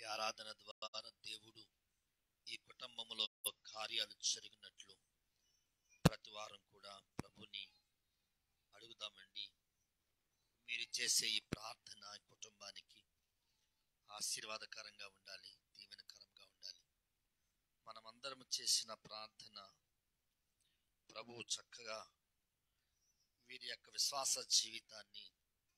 ఆరాధన ద్వారా దేవుడు ఈ కుటుంబంలో కార్యాలు జరిగినట్లు ప్రతి వారం కూడా ప్రభుని అడుగుదామండి మీరు చేసే ఈ ప్రార్థన ఈ కుటుంబానికి ఆశీర్వాదకరంగా ఉండాలి దీవెనకరంగా ఉండాలి మనమందరం చేసిన ప్రార్థన ప్రభువు చక్కగా వీరి యొక్క విశ్వాస జీవితాన్ని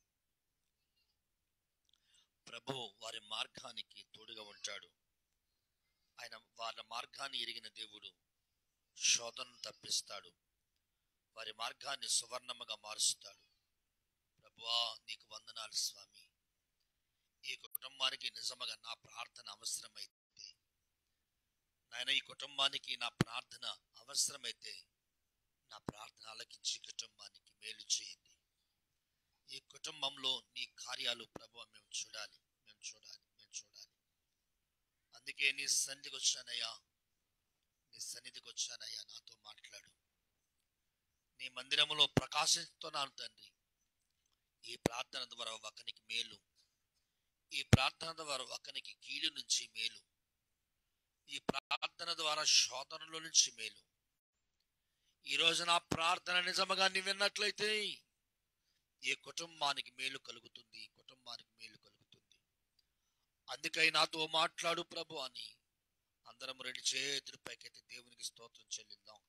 ప్రభు వారి మార్గానికి తోడుగా ఉంటాడు ఆయన వాళ్ళ మార్గాన్ని ఎరిగిన దేవుడు శోధనను తప్పిస్తాడు వారి మార్గాన్ని సువర్ణముగా మారుస్తాడు ప్రభువా నీకు వందనాలు స్వామి ఈ కుటుంబానికి నిజముగా నా ప్రార్థన అవసరమైతే నాయన ఈ కుటుంబానికి నా ప్రార్థన అవసరమైతే నా ప్రార్థన ఆలకించి కుటుంబానికి మేలు చేయండి ఈ కుటుంబంలో నీ కార్యాలు ప్రభు మేము చూడాలి మేము చూడాలి మేము చూడాలి అందుకే నీ సన్నిధికి వచ్చానయ్యా నీ సన్నిధికి వచ్చానయ్యా నాతో మాట్లాడు నీ మందిరములో ప్రకాశిస్తున్నాను తండ్రి ఈ ప్రార్థన ద్వారా ఒకనికి మేలు ఈ ప్రార్థన ద్వారా ఒకనికి కీడు నుంచి మేలు ఈ ప్రార్థన ద్వారా శోధనలో నుంచి మేలు ఈ రోజు నా ప్రార్థన నిజముగా నీ విన్నట్లయితే ఈ కుటుంబానికి మేలు కలుగుతుంది ఈ కుటుంబానికి మేలు కలుగుతుంది అందుకై నాతో మాట్లాడు ప్రభు అని అందరం రెండు చేతులు పైకెత్తి దేవునికి స్తోత్రం చెల్లిద్దాం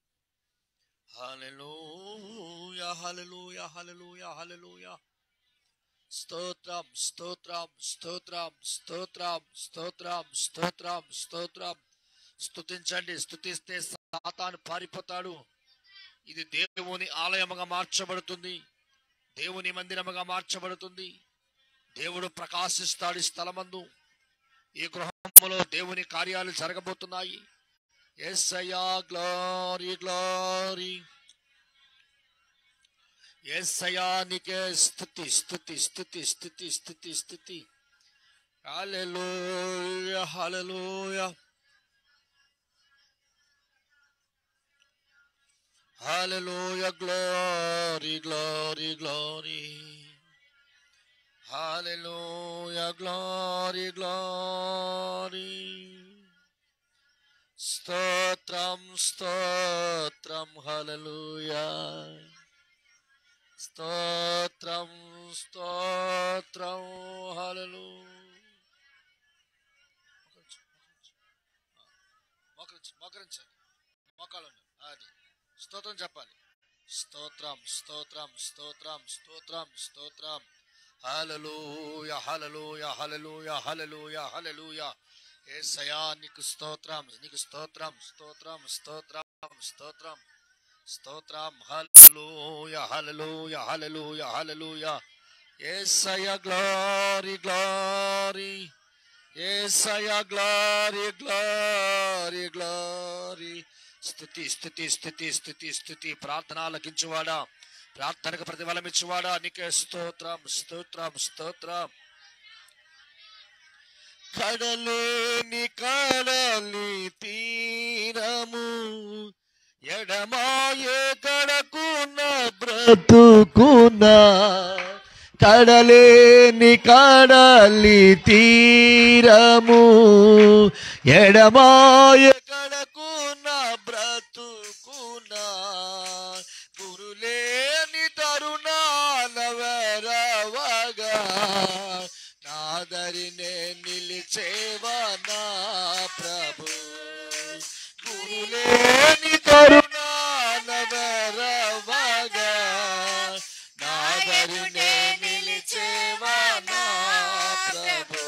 హల్లెలూయా హల్లెలూయా హల్లెలూయా హల్లెలూయా స్తోత్రం స్తోత్రం స్తోత్రం స్తోత్రం స్తోత్రం స్తోత్రం స్తోత్రం స్తుతించండి స్తుతిస్తే సాతాను పారిపోతాడు ఇది దేవుని ఆలయముగా మార్చబడుతుంది దేవుని మందిరముగా మార్చబడుతుంది దేవుడు ప్రకాశిస్తాడు ఈ స్థలమందు ఈ గృహములో దేవుని కార్యాలు జరగబోతున్నాయి ఎస్ఐయా గ్లోరీ గ్లోరీ ఎస్ఐయా నీకే స్థుతి స్థుతి స్థుతి స్థుతి స్థుతి స్థుతి హల్లెలూయా హల్లెలూయా Hallelujah, glory, glory, glory. Hallelujah, glory, glory. Stotram, stotram, hallelujah. Stotram, stotram, hallelujah. మోకరించి మోకరించండి మోకాలు అది స్తోత్రం చెప్పాలి స్తోత్రం స్తోత్రం స్తోత్రం స్తోత్రం స్తోత్రం hallelujah hallelujah hallelujah hallelujah hallelujah యేసయ్యా నీకు స్తోత్రం నీకు స్తోత్రం స్తోత్రం స్తోత్రం స్తోత్రం స్తోత్రం hallelujah hallelujah hallelujah hallelujah Yesayya glory glory Yesayya glory glory glory స్థుతి స్థుతి స్థుతి స్థుతి స్థుతి ప్రార్థన ఆలకించువాడా ప్రార్థనకు ప్రతిఫలం ఇచ్చువాడా నీకే స్తోత్రం స్తోత్రం స్తోత్రం కడలేని కడలి తీరము ఎడమాయే కడకున్న బ్రతుకున్న కడలేని కడలి తీరము ఎడమాయ కడకున్న బ్రతుకున్న గురులేని తరుణాల వెరవగా నాదరినే నిలిచేవా నా ప్రభు గురులేని తరుణాల వెరవగా నాదరినే నిలిచేవా నా ప్రభు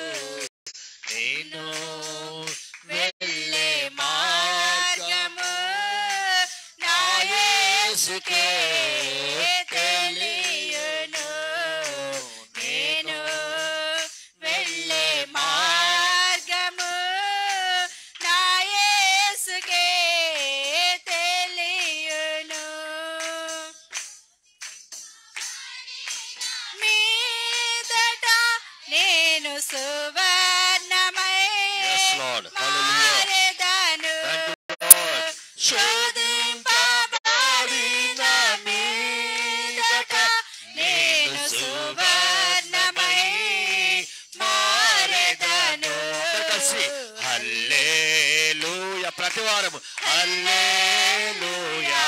నేను వెళ్ళే మార్గము నా యేసుకే తెలియును నేను వెళ్ళే మార్గము నా యేసుకే తెలియును మీదట నేను సువర్ణమై Yes, Lord. Hallelujah. మారెదను Thank you, Lord. శోధింపబడిన మీదట నేను సువర్ణమై మారెదను ప్రతి వారము హల్లెలూయా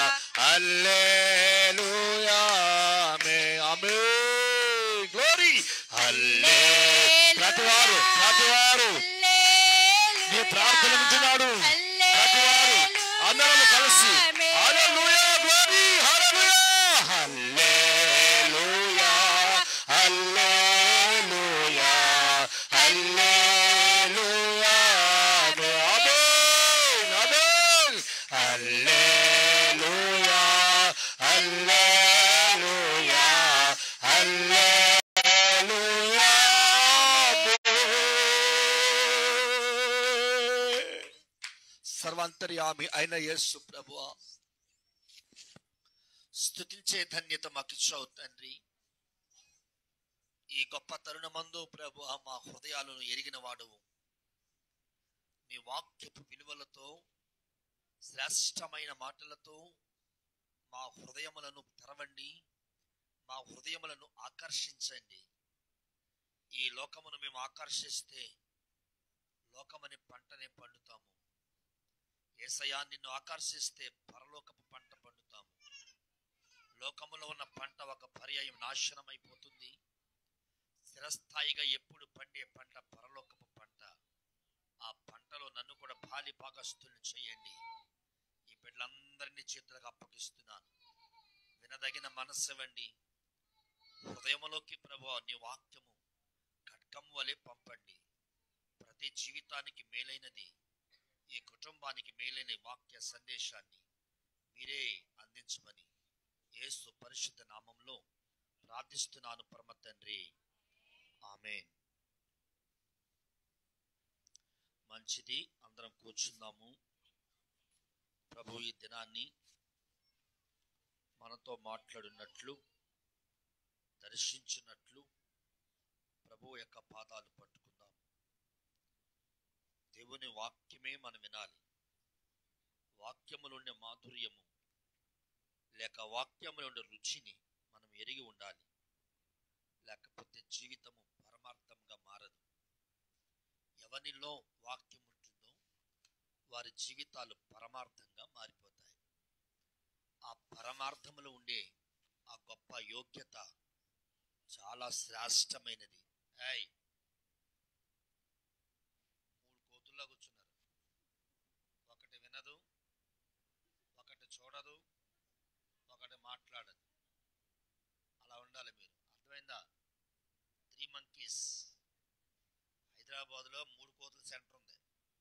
హల్లెలూయా ఆమె ఆమె గ్లోరీ హల్లే ప్రతి వారు ప్రతి వారు నీ ప్రార్థన వింటున్నాడు ప్రతి వారు అందరము కలిసి హల్లెలూయా గ్లోరీ హల్లెలూయా హల్లెలూయా హల్లెలూయా హల్లెలూయా ఆమేన్ ఆమేన్ హల్లెలూయా హల్లెలూయా హల్లెలూయా ఆమేన్. సర్వాంతర్యామి అయిన యేసు ప్రభువా స్థుతించే ధన్యత మాకు ఇచ్చావు తండ్రి ఈ గొప్ప తరుణమందు ప్రభు మా హృదయాలను ఎరిగిన వాడువు మీ వాక్యపు విలువలతో శ్రేష్టమైన మాటలతో మా హృదయములను తెరవండి మా హృదయములను ఆకర్షించండి ఈ లోకమును మేము ఆకర్షిస్తే లోకమని పంటనే పండుతాము ఏసయా నిన్ను ఆకర్షిస్తే పరలోకపు పంట పండుతాము లోకములో ఉన్న పంట ఒక పర్యాయం నాశనం అయిపోతుంది స్థిరస్థాయిగా ఎప్పుడు పండే పంట పరలోకపు పంట ఆ పంటలో నన్ను కూడా భాలి భాగస్తుల్ని చేయండి ఈ బిడ్డలందరినీ చేతులకు అప్పగిస్తున్నాను వినదగిన మనస్సు ఇవ్వండి హృదయములోకి ప్రభు నీ వాక్యము ఖడ్గం వలె పంపండి ప్రతి జీవితానికి మేలైనది ఈ కుటుంబానికి మేలైన వాక్య సందేశాన్ని మీరే అందించమని యేసు పరిశుద్ధ నామంలో ప్రార్థిస్తున్నాను పరమ తండ్రి ఆమె మంచిది అందరం కూర్చుందాము ప్రభు ఈ దినాన్ని మనతో మాట్లాడినట్లు దర్శించినట్లు ప్రభు యొక్క పాదాలు పట్టుకుందాం దేవుని వాక్యమే మనం వినాలి వాక్యములుండే మాధుర్యము లేక వాక్యములుండే రుచిని మనం ఎరిగి ఉండాలి లేకపోతే జీవితము పరమార్థంగా మారదు ఎవరిలో వాక్యం ఉంటుందో వారి జీవితాలు పరమార్థంగా మారిపోతాయి ఆ పరమార్థములో ఉండే ఆ గొప్ప యోగ్యత చాలా శ్రేష్టమైనది ఏయ్ మూడు కోతుల్లా కూర్చున్నారు ఒకటి వినదు ఒకటి చూడదు ఒకటి మాట్లాడదు అలా ఉండాలి మీరు అర్థమైందా త్రీ మంకీస్ హైదరాబాద్లో మూడు కోతుల సెంటర్ ఉంది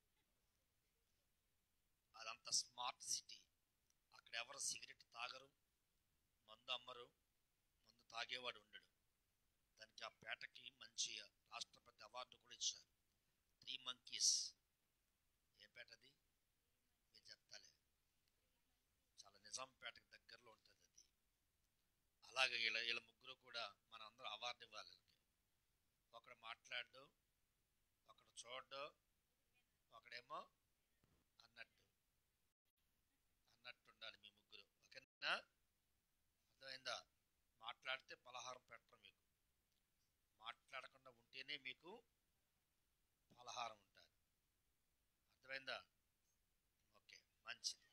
అదంత స్మార్ట్ సిటీ అక్కడ ఎవరు సిగరెట్ తాగరు మందు అమ్మరు మందు తాగేవాడు ఉండడు దానికి ఆ పేటకి మంచి రాష్ట్రపతి అవార్డు కూడా ఇచ్చారు త్రీ మంకీస్ ఏ పేట అది మీరు చెప్తాలే చాలా నిజాంపేటకి దగ్గరలో ఉంటుంది అది అలాగే వీళ్ళ వీళ్ళ ముగ్గురు కూడా మన అందరూ అవార్డు ఇవ్వాలి వీళ్ళకి ఒకడు మాట్లాడు ఒకడు చూడ్డు ఒకడేమో అన్నట్టు అన్నట్టు ఉండాలి మీ ముగ్గురు ఓకేనా అర్థమైందా మాట్లాడితే పలహారం పెట్టరు మీకు మాట్లాడకుండా ఉంటేనే మీకు పలహారం ఉంటుంది అర్థమైందా ఓకే మంచిది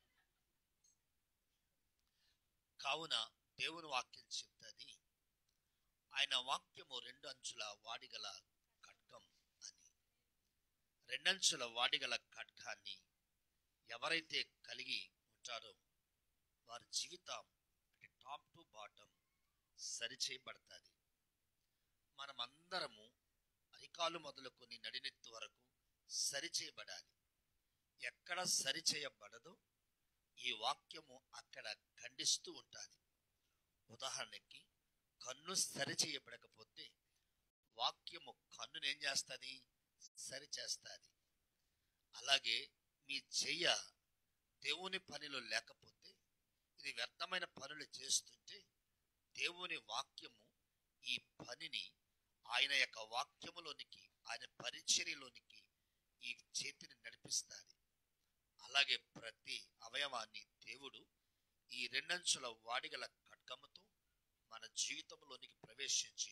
కావున దేవుని వాక్యం చెప్తుంది ఆయన వాక్యము రెండు అంచుల వాడిగల ఖడ్గం అని రెండంచుల వాడిగల ఖడ్గాన్ని ఎవరైతే కలిగి ఉంటారో వారి జీవితం అంటే టాప్ టు బాటం సరిచేయబడుతుంది మనమందరము అరికాలు మొదలుకొని నడినెత్తు వరకు సరిచేయబడాలి ఎక్కడ సరిచేయబడదో ఈ వాక్యము అక్కడ ఖండిస్తూ ఉంటుంది ఉదాహరణకి కన్ను సరిచేయబడకపోతే వాక్యము కన్నును ఏం చేస్తుంది సరిచేస్తుంది అలాగే మీ చెయ్య దేవుని పనిలో లేకపోతే ఇది వ్యర్థమైన పనులు చేస్తుంటే దేవుని వాక్యము ఈ పనిని ఆయన యొక్క వాక్యములోనికి ఆయన పరిచర్యలోనికి ఈ చేతిని నడిపిస్తుంది అలాగే ప్రతి అవయవాన్ని దేవుడు ఈ రెండంచుల వాడిగల ఖడ్గముతో మన జీవితంలోనికి ప్రవేశించి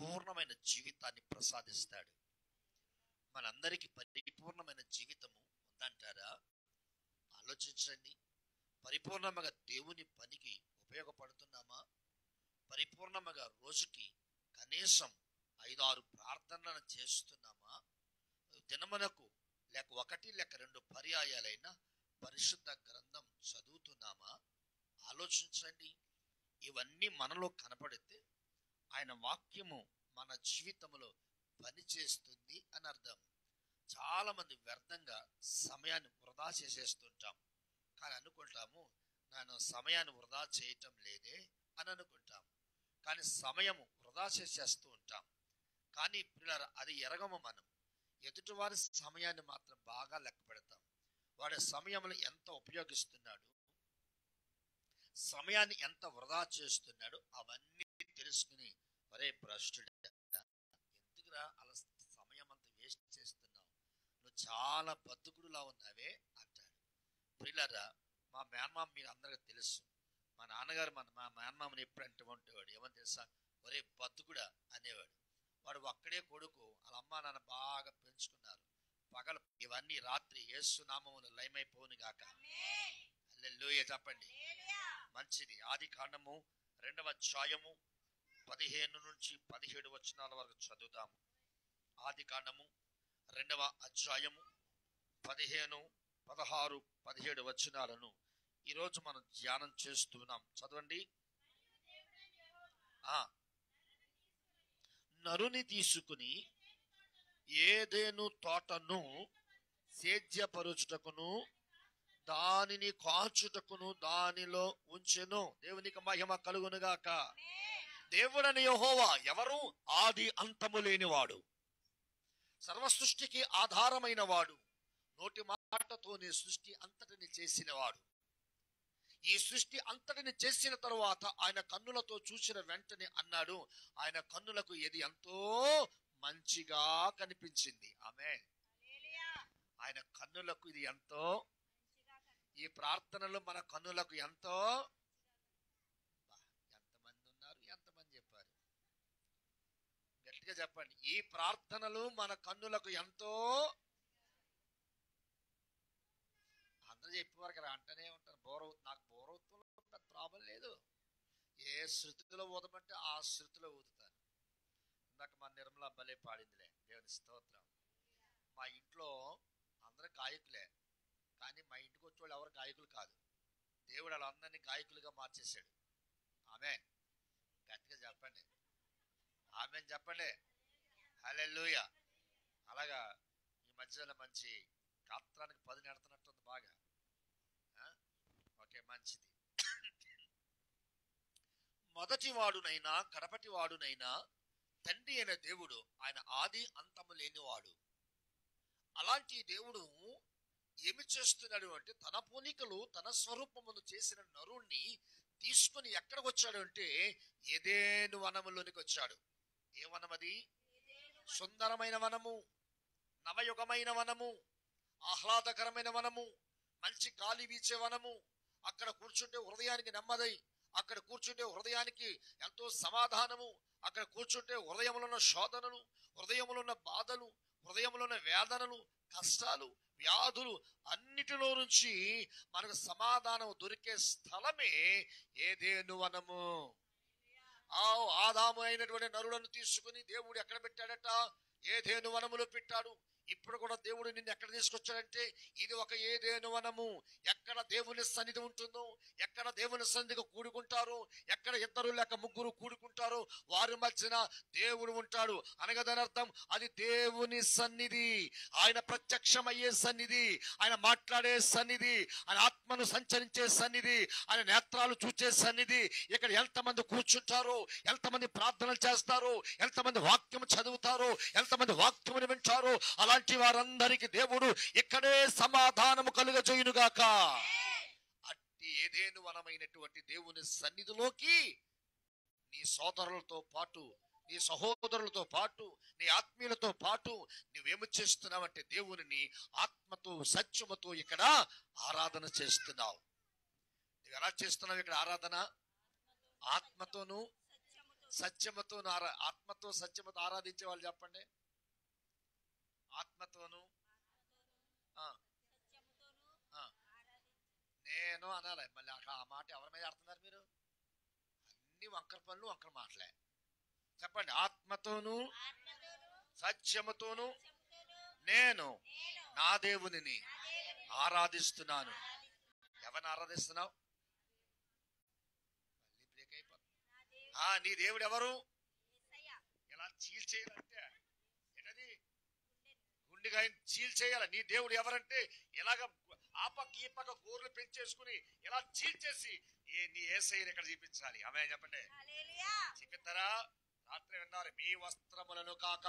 పరిపూర్ణమైన జీవితాన్ని ప్రసాదిస్తాడు మనందరికీ పరిపూర్ణమైన జీవితము వద్దంటారా ఆలోచించండి పరిపూర్ణముగా దేవుని పనికి ఉపయోగపడుతున్నామా పరిపూర్ణముగా రోజుకి కనీసం ఐదారు ప్రార్థనలను చేస్తున్నామా దినమునకు లేక ఒకటి లేక రెండు పర్యాయాలైన పరిశుద్ధ గ్రంథం చదువుతున్నామా ఆలోచించండి ఇవన్నీ మనలో కనపడితే ఆయన వాక్యము మన జీవితంలో పనిచేస్తుంది అని అర్థం చాలా మంది వ్యర్థంగా సమయాన్ని వృధా చేసేస్తుంటాం కానీ అనుకుంటాము నేను సమయాన్ని వృధా చేయటం లేదే అని అనుకుంటాం కానీ సమయము వృధా చేసేస్తూ ఉంటాం కానీ పిల్లల అది ఎరగము మనం ఎదుటివారి సమయాన్ని మాత్రం బాగా లెక్క పెడతాం వాడి సమయంలో ఎంత ఉపయోగిస్తున్నాడు సమయాన్ని ఎంత వృధా చేస్తున్నాడు అవన్నీ తెలుసుకుని ఒరే భ్రష్టుడా ఎందుకురా అలా సమయం అంత వేస్ట్ చేస్తున్నావు నువ్వు చాలా బతుకుడులా ఉన్నావే అంటాడు ప్రియులరా మా మేనమామ మీరు అందరికీ తెలుసు మా నాన్నగారు మన మా మేనమామని ఎప్పుడు అంటూ ఉండేవాడు ఏమని తెలుసా ఒరే బతుకుడా అనేవాడు వాడు ఒక్కడే కొడుకు వాళ్ళ అమ్మ నాన్న బాగా పెంచుకున్నారు పగలు ఇవన్నీ రాత్రి యేసు నామమును లయమైపోను గాక హల్లెలూయా చెప్పండి మంచిది ఆది కాండము రెండవ అధ్యాయము పదిహేను నుంచి పదిహేడు వచనాల వరకు చదువుదాము ఆది కాండము రెండవ అధ్యాయము పదిహేను పదహారు పదిహేడు వచనాలను ఈరోజు మనం ధ్యానం చేస్తున్నాం చదవండి ఆ నరుని తీసుకుని ఏదేను తోటను సేద్యపరుచుటకును దానిని కాచుటకును దానిలో ఉంచెను దేవునికి మహిమ కలుగునుగాక దేవుడని యెహోవా ఎవరు ఆది అంతము లేనివాడు సర్వ సృష్టికి ఆధారమైన వాడు నోటి మాటతోనే సృష్టి అంతటిని చేసినవాడు ఈ సృష్టి అంతటిని చేసిన తరువాత ఆయన కన్నులతో చూసిన వెంటనే అన్నాడు ఆయన కన్నులకు ఇది ఎంతో మంచిగా కనిపించింది ఆమె ఆయన కన్నులకు ఇది ఎంతో ఈ ప్రార్థనలు మన కన్నులకు ఎంతో బా, ఎంతమంది ఉన్నారు ఎంతమంది చెప్పారు గట్టిగా చెప్పండి ఈ ప్రార్థనలు మన కన్నులకు ఎంతో అందరూ చెప్పేవారు కదా అంటనే ఉంటారు బోర నాకు బోరవుతులో పెద్ద ప్రాబ్లం లేదు ఏ శృతిలో ఊదమంటే ఆ శృతిలో ఊదుతాను ఇందాక మా నిర్మల భలే పాడిందిలే దేవుని స్తోత్రం మా ఇంట్లో అందరూ గాయకులే కానీ మా ఇంటికి వచ్చే వాళ్ళు ఎవరు గాయకులు కాదు దేవుడు వాళ్ళందరినీ గాయకులుగా మార్చేశాడు ఆమె గట్టిగా చెప్పండి ఆమె చెప్పండి హలెల్లుయ అలాగా ఈ మధ్యలో మంచి గాత్రానికి పది నెడుతున్నట్టుంది బాగా ఆ? ఓకే మంచిది మొదటి వాడునైనా కడపటి వాడునైనా తండ్రి అయిన దేవుడు ఆయన ఆది అంతము లేనివాడు అలాంటి దేవుడు ఏమి చేస్తున్నాడు అంటే తన పోలికలు తన స్వరూపమును చేసిన నరుణ్ణి తీసుకుని ఎక్కడికి వచ్చాడు అంటే ఏదేను వనములోనికి వచ్చాడు ఏ వనమది సుందరమైన వనము నవయుగమైన వనము ఆహ్లాదకరమైన వనము మంచి గాలి వీచే వనము అక్కడ కూర్చుంటే హృదయానికి నెమ్మదై అక్కడ కూర్చుంటే హృదయానికి ఎంతో సమాధానము అక్కడ కూర్చుంటే హృదయములో ఉన్న శోధనలు హృదయములో ఉన్న బాధలు హృదయములో ఉన్న వేదనలు కష్టాలు వ్యాధులు అన్నిటిలో నుంచి మనకు సమాధానం దొరికే స్థలమే ఏదేను వనము ఆ ఆదాము అయినటువంటి నరులను తీసుకుని దేవుడు ఎక్కడ పెట్టాడట ఏదేను వనములో పెట్టాడు ఇప్పుడు కూడా దేవుడు నిన్ను ఎక్కడ తీసుకొచ్చాడంటే ఇది ఒక ఏదేను వనము ఎక్కడ దేవుని సన్నిధి ఉంటుందో ఎక్కడ దేవుని సన్నిధిగా కూడుకుంటారో ఎక్కడ ఇద్దరు లేక ముగ్గురు కూడుకుంటారో వారి మధ్యన దేవుడు ఉంటాడు అనగా దాని అర్థం అది దేవుని సన్నిధి ఆయన ప్రత్యక్షమయ్యే సన్నిధి ఆయన మాట్లాడే సన్నిధి ఆయన ఆత్మను సంచరించే సన్నిధి ఆయన నేత్రాలు చూచే సన్నిధి ఇక్కడ ఎంతమంది కూర్చుంటారో ఎంతమంది ప్రార్థనలు చేస్తారో ఎంతమంది వాక్యం చదువుతారో ఎంతమంది వాక్యమును వింటారో అలాంటి వారందరికీ దేవుడు ఇక్కడే సమాధానము కలుగజేయునుగాక అట్టి ఏదేను వనమైనటువంటి దేవుని సన్నిధిలోకి నీ సోదరులతో పాటు నీ సహోదరులతో పాటు నీ ఆత్మీయులతో పాటు నువ్వేమి చేస్తున్నావంటే దేవునిని ఆత్మతో సత్యముతో ఇక్కడ ఆరాధన చేస్తున్నావు నువ్వు ఎలా చేస్తున్నావు ఇక్కడ ఆరాధన ఆత్మతోను సత్యముతో ఆరా ఆత్మతో సత్యముతో ఆరాధించే వాళ్ళు చెప్పండి ఆత్మతోను ఆ, నేను అనాలి మళ్ళీ అక్కడ ఆ మాట ఎవరి మీద ఆడుతున్నారు మీరు అన్ని వంకర పనులు వంకర మాటలే చెప్పండి ఆత్మతోను సత్యముతోను నేను నా దేవునిని ఆరాధిస్తున్నాను ఎవరిని ఆరాధిస్తున్నావు మళ్ళీ బ్రేక్ అయిపోతుంది ఆ నీ దేవుడు ఎవరు ఇలా చీల్చేయాలంటే ఏంటది గుండెగా చీల్చేయాలి నీ దేవుడు ఎవరంటే ఇలాగ ఆ పక్క ఈ పక్క గోర్లు పెంచేసుకుని ఇలా చీల్చేసి ఏ నీ ఏసైని ఇక్కడ చూపించాలి ఆమె చెప్పండి చూపిస్తారా రాత్రి విన్నారు మీ వస్త్రములను కాక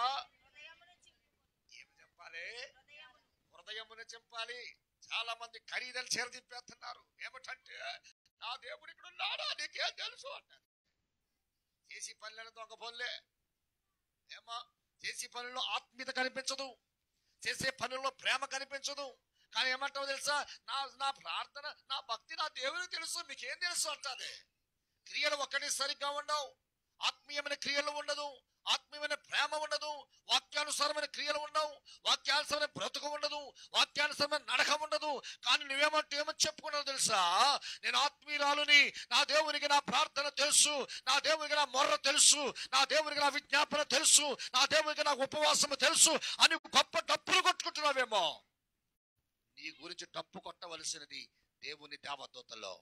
ఏమి చెప్పాలి హృదయమును చెప్పాలి చాలా మంది ఖరీదలు చీర దింపేస్తున్నారు ఏమిటంటే నా దేవుడు ఇక్కడ ఉన్నాడా నీకేం తెలుసు అంటారు చేసి పనులను దొంగ పనులే ఏమా చేసి పనుల్లో ఆత్మీయత కనిపించదు చేసే పనుల్లో ప్రేమ కనిపించదు కానీ ఏమంటావు తెలుసా నా నా ప్రార్థన నా భక్తి నా దేవునికి తెలుసు మీకేం తెలుసు అంటాది క్రియలు ఒక్కటి సరిగ్గా ఉండవు ఆత్మీయమైన క్రియలు ఉండదు ఆత్మీయమైన ప్రేమ ఉండదు వాక్యానుసారమైన క్రియలు ఉండవు వాక్యానుసారమైన బ్రతుకు ఉండదు వాక్యానుసారమైన నడక ఉండదు కానీ నువ్వేమంటూ ఏమని చెప్పుకున్నావు తెలుసా నేను ఆత్మీయురాలుని నా దేవునికి నా ప్రార్థన తెలుసు నా దేవునికి నా మొర్ర తెలుసు నా దేవునికి నా విజ్ఞాపన తెలుసు నా దేవునికి నా ఉపవాసము తెలుసు అని గొప్ప డప్పులు కొట్టుకుంటున్నావేమో నీ గురించి డప్పు కొట్టవలసినది దేవుని దేవదూతలో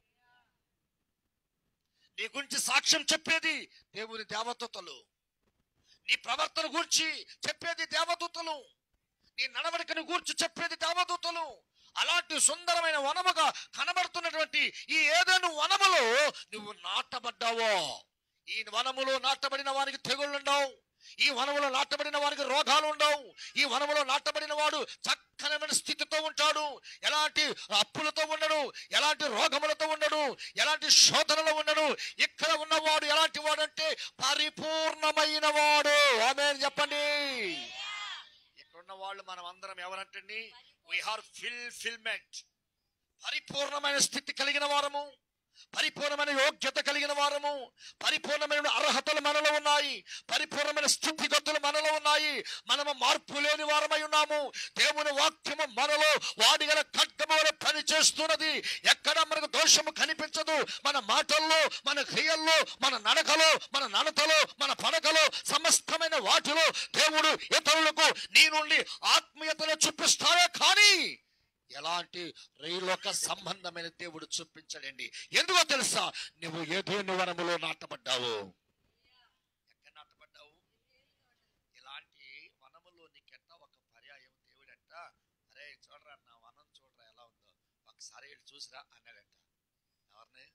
నీ గురించి సాక్ష్యం చెప్పేది దేవుని దేవదూతలు నీ ప్రవర్తన గురించి చెప్పేది దేవదూతలు నీ నడవడికను గూర్చి చెప్పేది దేవదూతలు అలాంటి సుందరమైన వనముగా కనబడుతున్నటువంటి ఈ ఏదైనా వనములో నువ్వు నాటబడ్డావో ఈ వనములో నాటబడిన వారికి తెగుళ్ళుండవు ఈ వనములో నాటబడిన వారికి రోగాలు ఉండవు ఈ వనములో నాటబడిన వాడు చక్కనమైన స్థితితో ఉంటాడు ఎలాంటి అప్పులతో ఉండడు ఎలాంటి రోగములతో ఉండడు ఎలాంటి శోధనలో ఉండడు ఇక్కడ ఉన్నవాడు ఎలాంటి వాడు అంటే పరిపూర్ణమైన వాడు ఆమె చెప్పండి ఇక్కడ ఉన్న వాళ్ళు మనం అందరం ఎవరంటండి వీఆర్ ఫిల్ఫిల్మెంట్ పరిపూర్ణమైన స్థితి కలిగిన వారము పరిపూర్ణమైన యోగ్యత కలిగిన వారము పరిపూర్ణమైన అర్హతలు మనలో ఉన్నాయి పరిపూర్ణమైన స్థితిగతులు మనలో ఉన్నాయి మనము మార్పు లేని వారమై ఉన్నాము దేవుని వాక్యము మనలో వాడి గల ఖడ్గము వలె పని చేస్తున్నది ఎక్కడ మనకు దోషము కనిపించదు మన మాటల్లో మన క్రియల్లో మన నడకలో మన నడతలో మన పడకలో సమస్తమైన వాటిలో దేవుడు ఇతరులకు నీ నుండి ఆత్మీయతను చూపిస్తాడే కానీ ఎలాంటి రైలోక సంబంధమైన దేవుడు చూపించడండి ఎందుకో తెలుసా నువ్వు ఏదేను వనములో నాటబడ్డావు ఎక్కడ నాటబడ్డావు ఇలాంటి వనములో నీకెట్ట ఒక పర్యాయం దేవుడంట అరే చూడరా నా వనం చూడరా ఎలా ఉందో ఒకసారి వెళ్ళి చూసిరా అన్నాడంట ఎవరిని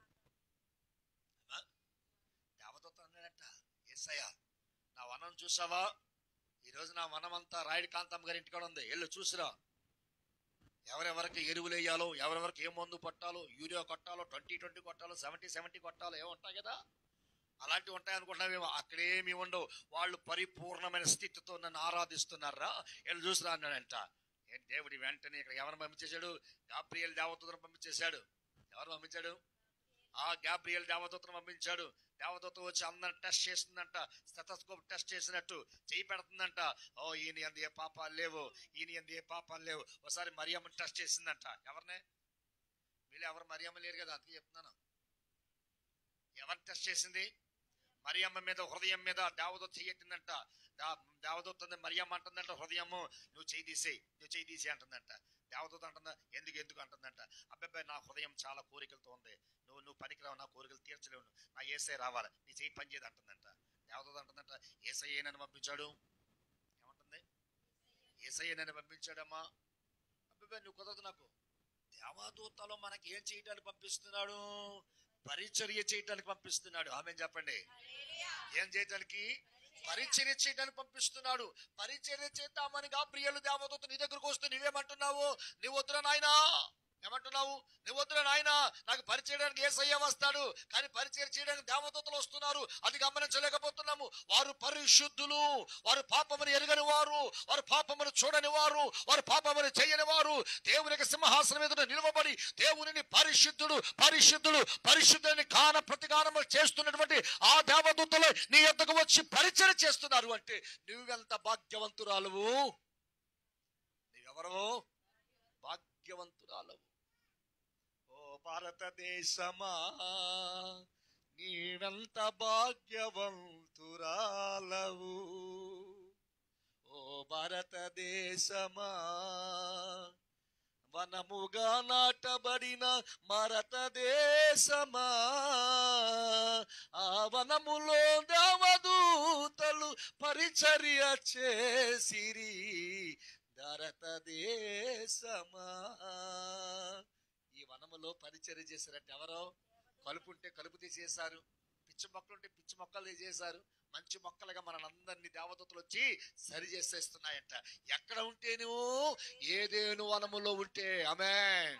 ఆ? దేవదూత అన్నాడంట ఏసయ్య నా వనం చూసావా ఈరోజు నా వనం అంతా రాయుడు కాంతమ్మ గారి ఇంటికాడ ఉంది వెళ్ళు చూసిరా ఎవరెవరికి ఎరువులు వేయాలో ఎవరెవరికి ఏ మందు కొట్టాలో యూరియా కొట్టాలో ట్వంటీ ట్వంటీ కొట్టాలో సెవెంటీ సెవెంటీ కొట్టాలో ఏమో ఉంటాయి కదా అలాంటివి ఉంటాయి అనుకుంటున్నావేమో అక్కడేమి ఉండవు వాళ్ళు పరిపూర్ణమైన స్థితితో నన్ను ఆరాధిస్తున్నారా వీళ్ళు చూసిరా అన్నాడంట ఏంటి దేవుడి వెంటనే ఇక్కడ ఎవరిని పంపించేశాడు గాబ్రియల్ దేవదూతను పంపించేశాడు ఎవరు పంపించాడు ఆ గాబ్రియల్ దేవదూతను పంపించాడు దేవదూత వచ్చి అందరిని టెస్ట్ చేస్తుందంట స్టెథోస్కోప్ టెస్ట్ చేసినట్టు చేయి పెడుతుందంట ఓ ఈయన ఎందు ఏ పాపాలు లేవు ఈయన ఎందు ఏ పాపాలు లేవు ఒకసారి మరియమ్మని టెస్ట్ చేసిందంట ఎవరిని వీళ్ళు ఎవరు మరియమ్మ లేరు కదా అందుకే చెప్తున్నాను ఎవరు టెస్ట్ చేసింది మరియమ్మ మీద హృదయం మీద దేవదూత చెయ్యట్టిందంట దేవదూత మరియమ్మ అంటుందంట హృదయము నువ్వు చేయి తీసేయి నువ్వు చేయి తీసేయి అంటుందంట దేవదూత అంటుందా ఎందుకు ఎందుకు అంటుందంట అబ్బాయి నా హృదయం చాలా కోరికలతో ఉంది నువ్వు నువ్వు పనికిరావు నా కోరికలు తీర్చలేవు నా ఏసై రావాలి నీ చేయి పని చేయదు అంటుందంట దేవదూత అంటుందంట ఏసై నన్ను పంపించాడు ఏమంటుంది ఏసై నన్ను పంపించాడమ్మా అబ్బాయి నువ్వు కుదరదు నాకు దేవదూతలో మనకి ఏం చేయడానికి పంపిస్తున్నాడు పరిచర్య చేయడానికి పంపిస్తున్నాడు ఆమె చెప్పండి ఏం చేయడానికి పరిచర్య చేయడానికి పంపిస్తున్నాడు పరిచర్య చేద్దామని గాబ్రియలు దేవదూత నీ దగ్గరకు వస్తే నువ్వేమంటున్నావు నువ్వు వద్దురా నాయనా ఏమంటున్నావు నువ్వు వద్దురా నాయనా నాకు పరిచయడానికి ఏసయ్య వస్తాడు కానీ పరిచయం చేయడానికి దేవదూతలు వస్తున్నారు అది గమనించలేకపోతున్నాము వారు పరిశుద్ధులు వారు పాపమును ఎరగని వారు వారు పాపమును చూడని వారు వారు పాపమును చేయని వారు దేవునికి సింహాసనం ఎదుట నిలవబడి దేవునిని పరిశుద్ధుడు పరిశుద్ధుడు పరిశుద్ధుని గాన ప్రతిగానములు చేస్తున్నటువంటి ఆ దేవదూతలు నీ యొద్దకు వచ్చి పరిచయం చేస్తున్నారు అంటే నువ్వెంత భాగ్యవంతురాలువు నీవెవరవు భాగ్యవంతురాలవు భారతదేశమా నీవెంత భాగ్యవంతురాలవు ఓ భారతదేశమా వనముగా నాటబడిన భారతదేశమా ఆ వనములో దేవదూతలు పరిచర్య చేసిరి భారతదేశమా ఈ వనములో పరిచర్య చేశారంటే ఎవరో కలుపు ఉంటే కలుపు తీసేశారు పిచ్చి మొక్కలు ఉంటే పిచ్చి మొక్కలు తీసేశారు మంచి మొక్కలుగా మనందరినీ దేవదూతలు వచ్చి సరి చేసేస్తున్నాయంట ఎక్కడ ఉంటేను ఏదేను వనములో ఉంటే ఆమె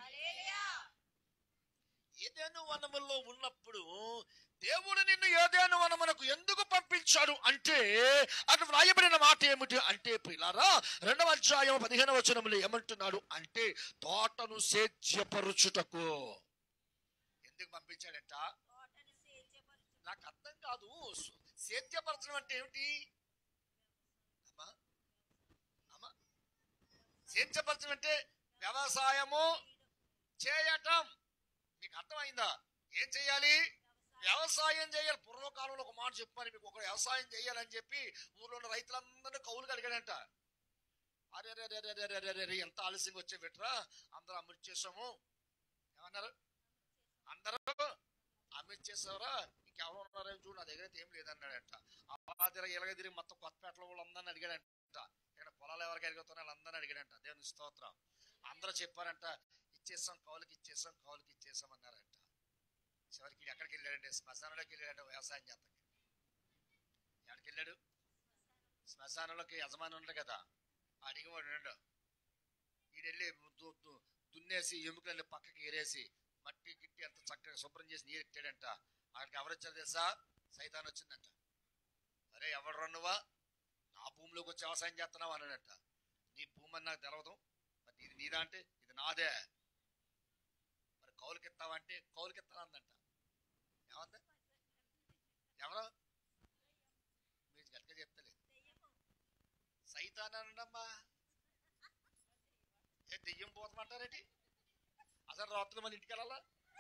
ఏదేను వనములో ఉన్నప్పుడు దేవుడు నిన్ను ఏదేను వనమునకు ఎందుకు పంపించాడు అంటే అక్కడ వ్రాయబడిన మాట ఏమిటి అంటే పిల్లారా రెండవ అధ్యాయం పదిహేను వచనములు ఏమంటున్నాడు అంటే తోటను సేద్యపరుచుటకు ఎందుకు పంపించాడంట నాకు అర్థం కాదు సేద్యపరచడం అంటే ఏమిటి అమ్మా అమ్మా సేద్యపరచడం అంటే వ్యవసాయము చేయటం మీకు అర్థమైందా ఏం చేయాలి వ్యవసాయం చేయాలి పూర్వకాలంలో ఒక మాట చెప్పాను మీకు ఒక వ్యవసాయం చేయాలని చెప్పి ఊర్లో ఉన్న రైతులందరినీ కౌలుకి అడిగాడంట అరే రే రే రే రే రే రే రే ఎంత ఆలస్యంగా వచ్చే బిట్రా అందరూ అమృతి చేసాము ఏమన్నారు అందరూ అమిత్ చేసావరా ఇంకెవరు ఉన్నారో చూడు నా దగ్గర అయితే ఏం లేదన్నాడంట అలా తిరిగి ఇలాగ తిరిగి మొత్తం కొత్తపేటలో వాళ్ళందరిని అడిగాడంట ఇక్కడ పొలాలు ఎవరికి అడుగుతున్నా వాళ్ళందరిని అడిగాడంట దేవుని స్తోత్రం అందరూ చెప్పారంట ఇచ్చేసాం కౌలుకి ఇచ్చేసాం కౌలుకి ఇచ్చేసాం అన్నారంట చివరికి ఈడు ఎక్కడికి వెళ్ళాడంటే శ్మశానంలోకి వెళ్ళాడంట వ్యవసాయం చేస్తాకి ఎక్కడికి వెళ్ళాడు శ్మశానంలోకి యజమాని ఉండడు కదా అడిగేవాడు ఉండు ఈడెళ్ళి దు- దు- దున్నేసి ఎముకలన్నీ పక్కకి ఏరేసి మట్టి గిట్టి అంత చక్కగా శుభ్రం చేసి నీరు ఎట్టాడంట అక్కడికి ఎవరు వచ్చారు తెలుసా సైతాన్ వచ్చిందంట అరే ఎవడు నువ్వా నా భూమిలోకి వచ్చి వ్యవసాయం చేస్తున్నావు అన్నాడంట నీ భూమి అని నాకు తెలవదు మరి ఇది నీదా అంటే ఇది నాదే మరి కౌలుకిస్తావంటే కౌలుకిస్తానందంట ఏమంది ఎవరు మీరు గట్టిగా చెప్తలేదు సైతాన్ అనండమ్మా ఏ దెయ్యం పోతమంటారేటి అసలు రాత్రులు మన ఇంటికి వెళ్ళాలా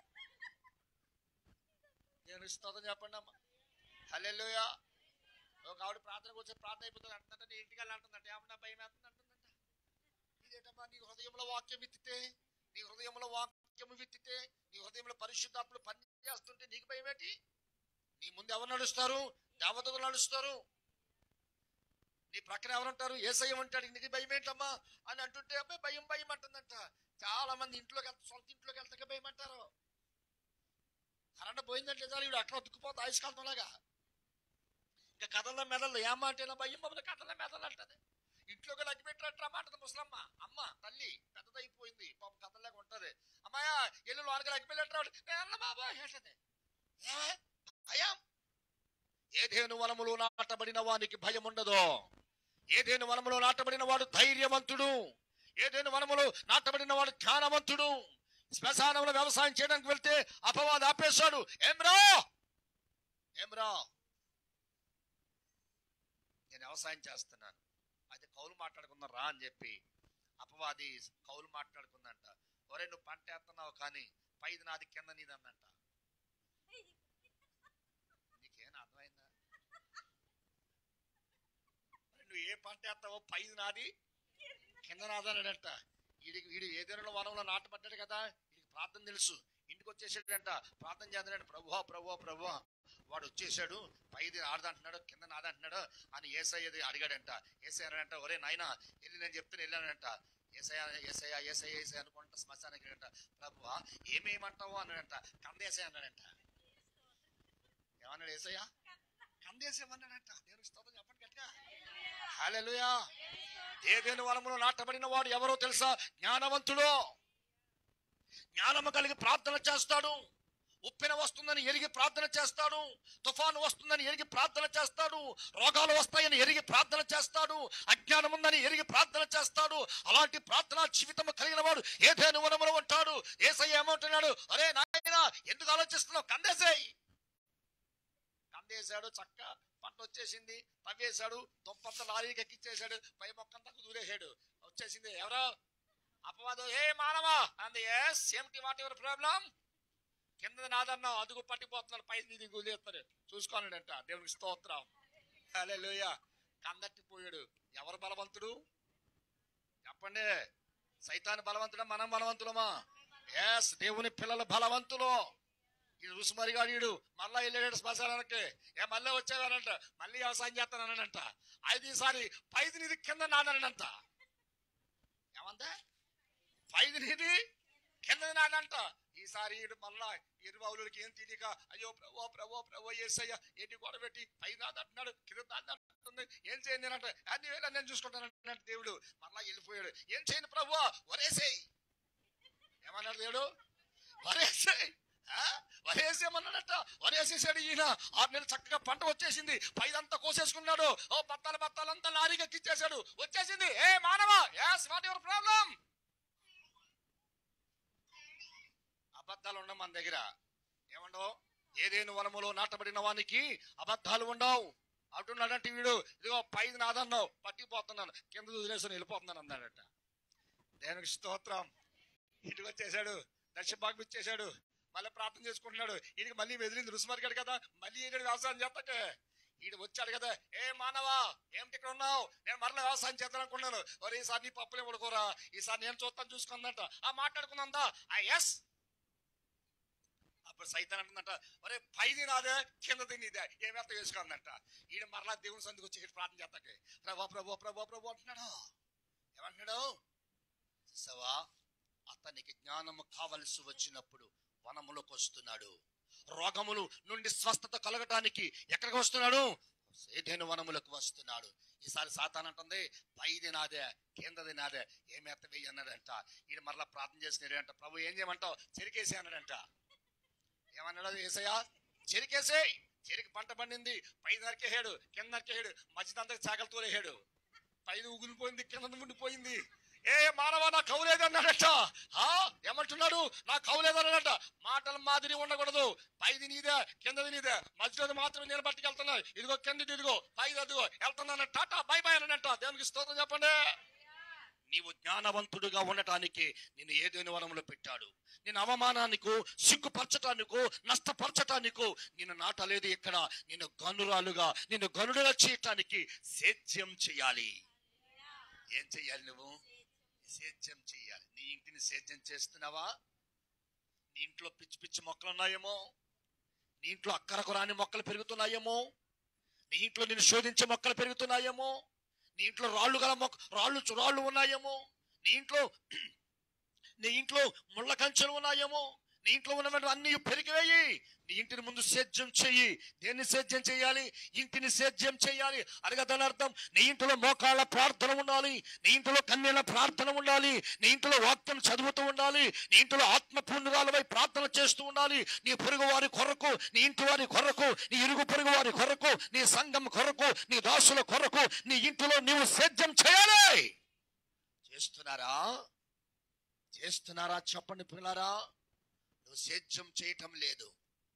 నేను ఇస్తాదని చెప్పండి అమ్మా హల్లెలూయా ఒక ఆవిడ ప్రార్థనకు వచ్చి ప్రార్థన అయిపోతుంది అంటుందంట నీ ఇంటికి వెళ్ళి అంటుందంట ఏమన్నా భయం వేస్తుంది అంటుందంట ఇదేంటమ్మా నీ హృదయంలో వాక్యం విత్తితే నీ హృదయంలో వాక్యం విత్తితే నీ హృదయంలో పరిశుద్ధాత్మలు పని చేస్తుంటే నీకు భయం ఏంటి నీ ముందు ఎవరు నడుస్తారు దేవతలు నడుస్తారు నీ ప్రక్కన ఎవరుంటారు ఏసయ్య ఉంటాడు నీకు భయం ఏంటమ్మా అని అంటుంటే అబ్బాయి భయం భయం అంటుందంట చాలా మంది ఇంట్లోకి వెళ్తా సొంత ఇంట్లోకి వెళ్తాక భయం అంటారు కరెంట్ పోయిందంటే చాలు ఇవి అట్లా అతుక్కుపోతా ఆయుష్కాలంలాగా ఇంకా కథల మెదళ్ళు ఏమంటేనా భయం మమ్మల్ని కథల మెదలు అంటది ఇంట్లోకి లగ్గి పెట్టినట్టు అమ్మంటది ముసలమ్మ అమ్మ తల్లి పెద్దదైపోయింది పాపం కథలాగా ఉంటది అమ్మాయా ఎల్లు లోనకి లగ్గి పెట్టాడు నేను బాబా ఏంటది ఏ భయం ఏదేను వనములో నాటబడిన వానికి భయం ఉండదు ఏదేను వనములో నాటబడిన వాడు ధైర్యవంతుడు ఏదేను వనములో నాటబడిన వాడు జ్ఞానవంతుడు శ్మశానంలో వ్యవసాయం చేయడానికి వెళ్తే అపవాది ఆపేశాడు ఏమ్రా ఏమ్రా నేను వ్యవసాయం చేస్తున్నాను అయితే కౌలు మాట్లాడుకుందాం రా అని చెప్పి అపవాది కౌలు మాట్లాడుకుందంట ఒరే నువ్వు పంట వేస్తున్నావు కానీ పైది నాది కింద నీది అందంట నీకేం అర్థమైందా మరి నువ్వు ఏ పంట వేస్తావో పైది నాది కింద నాదన్నాడంట వీడికి వీడు ఏదైనా వనంలో నాటపడ్డాడు కదా వీడికి ప్రార్థన తెలుసు ఇంటికి వచ్చేసాడంట ప్రార్థన చేస్తున్నాడు ప్రభువా ప్రభువా ప్రభువా వాడు వచ్చేసాడు పైది ఆడదంటున్నాడు కింద నాదంటున్నాడు అని ఏసయ్యది అడిగాడంట ఏసై అన్నాడంట ఒరే నాయన వెళ్ళి నేను చెప్తే వెళ్ళానంట ఏసయ్య ఏసయ్య ఏసయ్య ఏసయ్య అనుకుంటా శ్మశానానికి వెళ్ళాడంట ప్రభువా ఏమేమంటావు అన్నాడంట కందేసే అన్నాడంట ఏమన్నాడు ఏసయ్య కందేసేమన్నాడంట నేను స్తోత్రం చెప్పండి గట్టిగా హల్లెలూయా ఏదేని వనములో నాటబడిన వాడు ఎవరో తెలుసా జ్ఞానవంతుడు జ్ఞానము కలిగి ప్రార్థన చేస్తాడు ఉప్పెన వస్తుందని ఎరిగి ప్రార్థన చేస్తాడు తుఫాను వస్తుందని ఎరిగి ప్రార్థన చేస్తాడు రోగాలు వస్తాయని ఎరిగి ప్రార్థన చేస్తాడు అజ్ఞానం ఉందని ఎరిగి ప్రార్థన చేస్తాడు అలాంటి ప్రార్థనా జీవితం కలిగిన వాడు ఏదేని వనములో ఉంటాడు ఏసయ్య ఏమంటున్నాడు అరే నాయన ఎందుకు ఆలోచిస్తున్నావు కందేసేయి కందేశాడు చక్క పంట వచ్చేసింది తవ్వేశాడు దుంపంత లారీకి ఎక్కిచ్చేశాడు పై మొక్కంతా దూరేశాడు వచ్చేసింది ఎవరో అపవాదం హే మానవా అంది ఎస్ ఏమిటి వాట్ ఎవర్ ప్రాబ్లం కింద నాదన్నావు అదుగు పట్టిపోతున్నాడు పై నీది గులేస్తారు చూసుకోనంట దేవునికి స్తోత్రం హల్లెలూయా కందట్టిపోయాడు ఎవరు బలవంతుడు చెప్పండి సైతాన్ బలవంతుడా మనం బలవంతులమా ఎస్ దేవుని పిల్లలు బలవంతులు ఇది రుసుమరిగాడు వీడు మళ్ళా వెళ్ళాడు శ్మశానానికి ఏ మళ్ళీ వచ్చేవానంట మళ్ళీ వ్యవసాయం చేస్తానంట ఐదుసారి పైది నీది కింద నాదనంట ఏమంటే పైది నీది కింద నాదంట ఈసారి ఈడు మళ్ళా ఇరుబావులకి ఏం తెలియక అయ్యో ప్రభో ప్రభో ప్రభో ఏసయ్య ఏంటి గొడవ పెట్టి పై నాదంటున్నాడు కింద నాదంటుంది ఏం చేయండి అంటే అన్ని వేళ నేను చూసుకుంటాను అన్నట్టు దేవుడు మళ్ళా వెళ్ళిపోయాడు ఏం చేయను ప్రభు వరేసేయ్ ఏమన్నాడు దేవుడు వరేసేయ్ ఆ? వరేసేయమన్నాడట వరేసేసాడు ఈయన ఆరు నెలలు చక్కగా పంట వచ్చేసింది పైదంతా కోసేసుకున్నాడు ఓ బత్తాలు బత్తాలంతా లారీగా కిచ్చేశాడు వచ్చేసింది ఏ మానవా యాస్ వాట్ యువర్ ప్రాబ్లం అబద్ధాలు ఉండవు మన దగ్గర ఏమండవు ఏదేను వనములో నాటబడిన వానికి అబద్ధాలు ఉండవు అంటున్నాడంటే వీడు ఇదిగో పైది నాదన్నావు పట్టిపోతున్నాను కింద వదిలేసుకుని వెళ్ళిపోతున్నాను అన్నాడట దేవునికి స్తోత్రం ఇంటికి వచ్చేసాడు దర్శబాగు ఇచ్చేసాడు మళ్ళీ ప్రార్థన చేసుకుంటున్నాడు ఈయనకి మళ్ళీ వెదిలింది రుసుమరిగాడు కదా మళ్ళీ ఈయన వ్యవసాయం చేస్తాకే ఈడు వచ్చాడు కదా ఏ మానవా ఏమిటి ఇక్కడ ఉన్నావు నేను మరలా వ్యవసాయం చేద్దాం అనుకున్నాను మరి ఈసారి నీ పప్పులే పడుకోరా ఈసారి నేను చూస్తాను చూసుకుందంట ఆ మాట్లాడుకుందా ఆ ఎస్ అప్పుడు సైతాన్ అంటుందంట ఒరే పైది నాదే కిందది నీదే ఏమేత వేసుకుందంట ఈయన మరలా దేవుని సందుకు వచ్చి ఇక్కడ ప్రార్థన చేస్తాకే ప్రభా ప్రభు ప్రభు ప్రభు అంటున్నాడు ఏమంటున్నాడు సవా అతనికి జ్ఞానము కావలసి వచ్చినప్పుడు వనములోకి వస్తున్నాడు రోగములు నుండి స్వస్థత కలగటానికి ఎక్కడికి వస్తున్నాడు ఏదైనా వనములకు వస్తున్నాడు ఈసారి సాతాన్ అంటుంది పైది నాదే కిందది నాదే ఏమేత వెయ్యి అన్నాడంట ఈయన మరలా ప్రార్థన చేసినాడంట ప్రభు ఏం చేయమంటావు చెరికేసి అన్నాడంట ఏమన్నాడు ఏసయ్యా చెరికేసేయ్ చెరికి పంట పండింది పై నరికేసాడు కింద నరికేసాడు మధ్యదంతా చాకలతో వేసాడు పైన ఉగిలిపోయింది కింద ఉండిపోయింది ఏ మానవ నా కౌలేదన్నాడట ఆ ఏమంటున్నాడు నా కౌలేదన్నాడట మాటల మాదిరి ఉండకూడదు పైది నీదే కిందది నీదే మధ్యలోది మాత్రం నేను పట్టుకెళ్తున్నా ఇదిగో కిందది ఇదిగో పైది అదిగో వెళ్తున్నాను టాటా బై బై అన్నట దేవునికి స్తోత్రం చెప్పండి నీవు జ్ఞానవంతుడుగా ఉండటానికి నిన్ను ఏదైనా వనములో పెట్టాడు నిన్ను అవమానానికో సిగ్గుపరచటానికో నష్టపరచటానికో నిన్ను నాటలేదు ఇక్కడ నిన్ను గనురాలుగా నిన్ను గనుడుగా చేయటానికి సేద్యం చేయాలి ఏం చెయ్యాలి నువ్వు సేద్యం చేయాలి నీ ఇంటిని సేద్యం చేస్తున్నావా నీ ఇంట్లో పిచ్చి పిచ్చి మొక్కలు ఉన్నాయేమో నీ ఇంట్లో అక్కరకు రాని మొక్కలు పెరుగుతున్నాయేమో నీ ఇంట్లో నిన్ను శోధించే మొక్కలు పెరుగుతున్నాయేమో నీ ఇంట్లో రాళ్ళు గల మొక్క రాళ్ళు రాళ్ళు ఉన్నాయేమో నీ ఇంట్లో నీ ఇంట్లో ముళ్ళ కంచెలు ఉన్నాయేమో నీ ఇంట్లో ఉన్నటువంటి అన్ని పెరిగివేయి నీ ఇంటిని ముందు సేద్యం చెయ్యి దేన్ని సేద్యం చేయాలి ఇంటిని సేద్యం చేయాలి అనగా దాని అర్థం నీ ఇంట్లో మోకాళ్ళ ప్రార్థన ఉండాలి నీ ఇంట్లో కన్నీళ్ళ ప్రార్థన ఉండాలి నీ ఇంట్లో వాక్యం చదువుతూ ఉండాలి నీ ఇంట్లో ఆత్మ పుణ్యురాలపై ప్రార్థన చేస్తూ ఉండాలి నీ పొరుగు వారి కొరకు నీ ఇంటి వారి కొరకు నీ ఇరుగు పొరుగు వారి కొరకు నీ సంఘం కొరకు నీ దాసుల కొరకు నీ ఇంటిలో నీవు సేద్యం చేయాలి చేస్తున్నారా చేస్తున్నారా చెప్పండి పిల్లరా నువ్వు సేద్యం చేయటం లేదు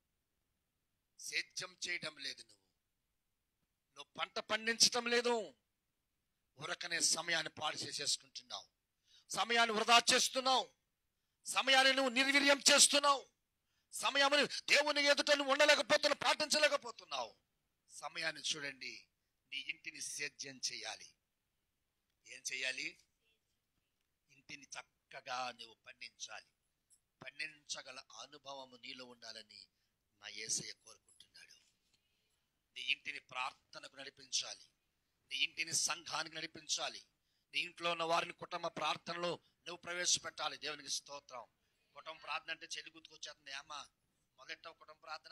సేద్యం చేయటం లేదు నువ్వు నువ్వు పంట పండించటం లేదు ఉరకనే సమయాన్ని పాడు చేసేసుకుంటున్నావు సమయాన్ని వృధా చేస్తున్నావు సమయాన్ని నువ్వు నిర్వీర్యం చేస్తున్నావు సమయాన్ని దేవుని ఎదుట నువ్వు ఉండలేకపోతున్నావు పాటించలేకపోతున్నావు సమయాన్ని చూడండి నీ ఇంటిని సేద్యం చేయాలి ఏం చేయాలి ఇంటిని చక్కగా నువ్వు పండించాలి పండించగల అనుభవము నీలో ఉండాలని నా యేసయ్య కోరుకుంటున్నాడు నీ ఇంటిని ప్రార్థనకు నడిపించాలి నీ ఇంటిని సంఘానికి నడిపించాలి నీ ఇంట్లో ఉన్న వారిని కుటుంబ ప్రార్థనలో నువ్వు ప్రవేశపెట్టాలి దేవునికి స్తోత్రం కుటుంబ ప్రార్థన అంటే చెల్లి గుర్తుకొచ్చేస్తుంది అమ్మా మొదట కుటుంబ ప్రార్థన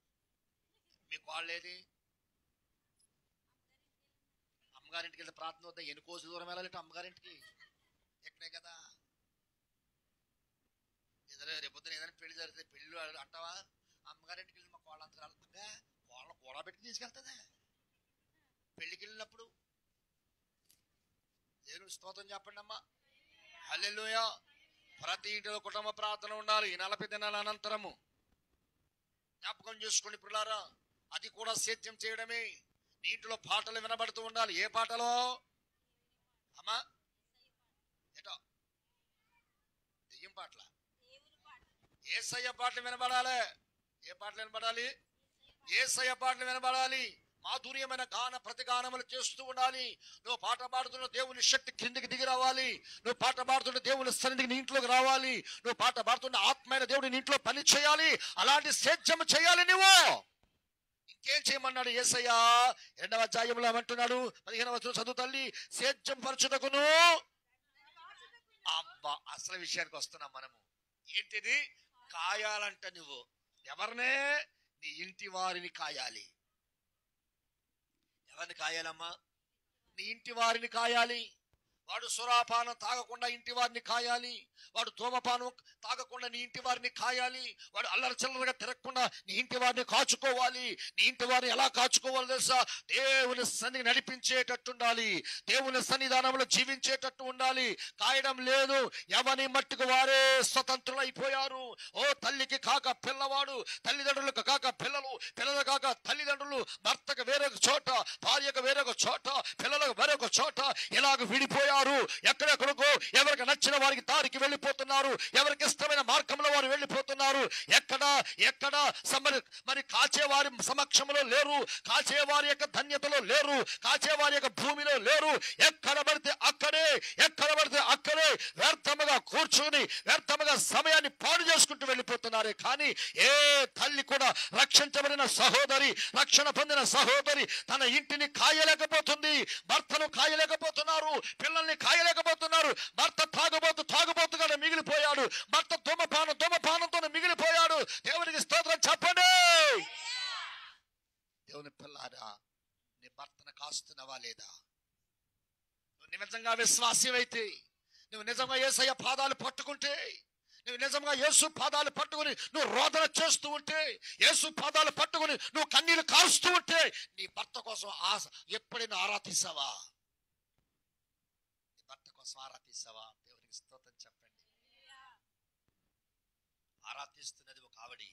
మీ కాళ్ళేది అమ్మగారింటికి వెళ్తే ప్రార్థన వద్దా ఎన్ని కోసి దూరం వెళ్ళాలంటే అమ్మగారింటికి ఎక్కడే కదా ఏదైనా రేపొద్దున ఏదైనా పెళ్లి జరిగితే పెళ్లి అంటావా అమ్మగారింటికి వెళ్ళి మా కోళ్ళ అంతా అబ్బే కోళ్ళ కూడ పెట్టి తీసుకెళ్తుందా పెళ్లికి వెళ్ళినప్పుడు దేవుని స్తోత్రం చెప్పండి అమ్మా హల్లెలూయ ప్రతి ఇంటిలో కుటుంబ ప్రార్థన ఉండాలి ఈ నలభై దినాల అనంతరము జ్ఞాపకం చేసుకోండి పిల్లారా అది కూడా సేద్యం చేయడమే నీ ఇంటిలో పాటలు వినబడుతూ ఉండాలి ఏ పాటలో అమ్మా ఎటో దెయ్యం పాటల ఏసయ్య పాటలు వినబడాలి ఏ పాటలు వినబడాలి ఏసయ్య పాటలు వినబడాలి మాధుర్యమైన గాన ప్రతిగానములు చేస్తూ ఉండాలి నువ్వు పాట పాడుతున్న దేవుని శక్తి కిందికి దిగి రావాలి నువ్వు పాట పాడుతున్న దేవుని సన్నిధికి నీ ఇంట్లోకి రావాలి నువ్వు పాట పాడుతున్న ఆత్మైన దేవుడి నీ ఇంట్లో పని చేయాలి అలాంటి సేద్యం చేయాలి నువ్వు ఇంకేం చేయమన్నాడు ఏసయ్య రెండవ అధ్యాయంలో ఏమంటున్నాడు పదిహేనవ వచనం చదువు తల్లి సేద్యం పరచుటకును అబ్బా అసలు విషయానికి వస్తున్నాం మనము ఏంటిది కాయాలంట నువ్వు ఎవరినే నీ ఇంటి వారిని కాయాలి ఎవరిని కాయాలమ్మా నీ ఇంటి వారిని కాయాలి వాడు సురాపానం తాగకుండా ఇంటి వారిని కాయాలి వాడు ధూమపానం తాగకుండా నీ ఇంటి వారిని కాయాలి వాడు అల్లరి చిల్లరగా తిరగకుండా నీ ఇంటి వారిని కాచుకోవాలి నీ ఇంటి వారిని ఎలా కాచుకోవాలి తెలుసా దేవుని సన్నిధి నడిపించేటట్టు ఉండాలి దేవుని సన్నిధానంలో జీవించేటట్టు ఉండాలి కాయడం లేదు ఎవని మట్టుకు వారే స్వతంత్రులైపోయారు ఓ తల్లికి కాక పిల్లవాడు తల్లిదండ్రులకు కాక పిల్లలు పిల్లలు కాక తల్లిదండ్రులు భర్తకు వేరొక చోట భార్యకు వేరొక చోట పిల్లలకు వేరొక చోట ఇలాగ విడిపోయారు ఎక్కడెక్కడికో ఎవరికి నచ్చిన వారికి దారికి వెళ్ళిపోతున్నారు ఎవరికి ఇష్టమైన మార్గంలో వారు వెళ్ళిపోతున్నారు ఎక్కడ ఎక్కడ సమరి మరి కాచేవారి సమక్షంలో లేరు కాచేవారి యొక్క ధన్యతలో లేరు కాచేవారి యొక్క భూమిలో లేరు ఎక్కడ పడితే అక్కడే ఎక్కడ పడితే అక్కడే వ్యర్థముగా కూర్చొని వ్యర్థముగా సమయాన్ని పాడు చేసుకుంటూ వెళ్ళిపోతున్నారే కానీ ఏ తల్లి కూడా రక్షించబడిన సహోదరి రక్షణ పొందిన సహోదరి తన ఇంటిని కాయలేకపోతుంది భర్తను కాయలేకపోతున్నారు పిల్లల్ని కాయలేకపోతున్నారు భర్త తాగుబోతు తాగుబోతుగా మిగిలిపోయాడు భర్త ధూమపానం ధూమపానంతో మిగిలిపోయాడు దేవునికి స్తోత్రం చెప్పండి దేవుని పిల్లారా నీ భర్తను కాస్తున్నావా లేదా నువ్వు నిజంగా విశ్వాసమైతే నువ్వు నిజంగా ఏసయ్య పాదాలు పట్టుకుంటే నువ్వు నిజంగా యేసు పాదాలు పట్టుకుని నువ్వు రోదన చేస్తూ ఉంటే యేసు పాదాలు పట్టుకుని నువ్వు కన్నీళ్లు కారుస్తూ ఉంటే నీ భర్త కోసం ఆశ ఎప్పుడైనా ఆరాధిస్తావా నీ భర్త కోసం ఆరాధిస్తావా దేవునికి స్తోత్రం చెప్పండి ఆరాధిస్తున్నది ఒక ఆవిడి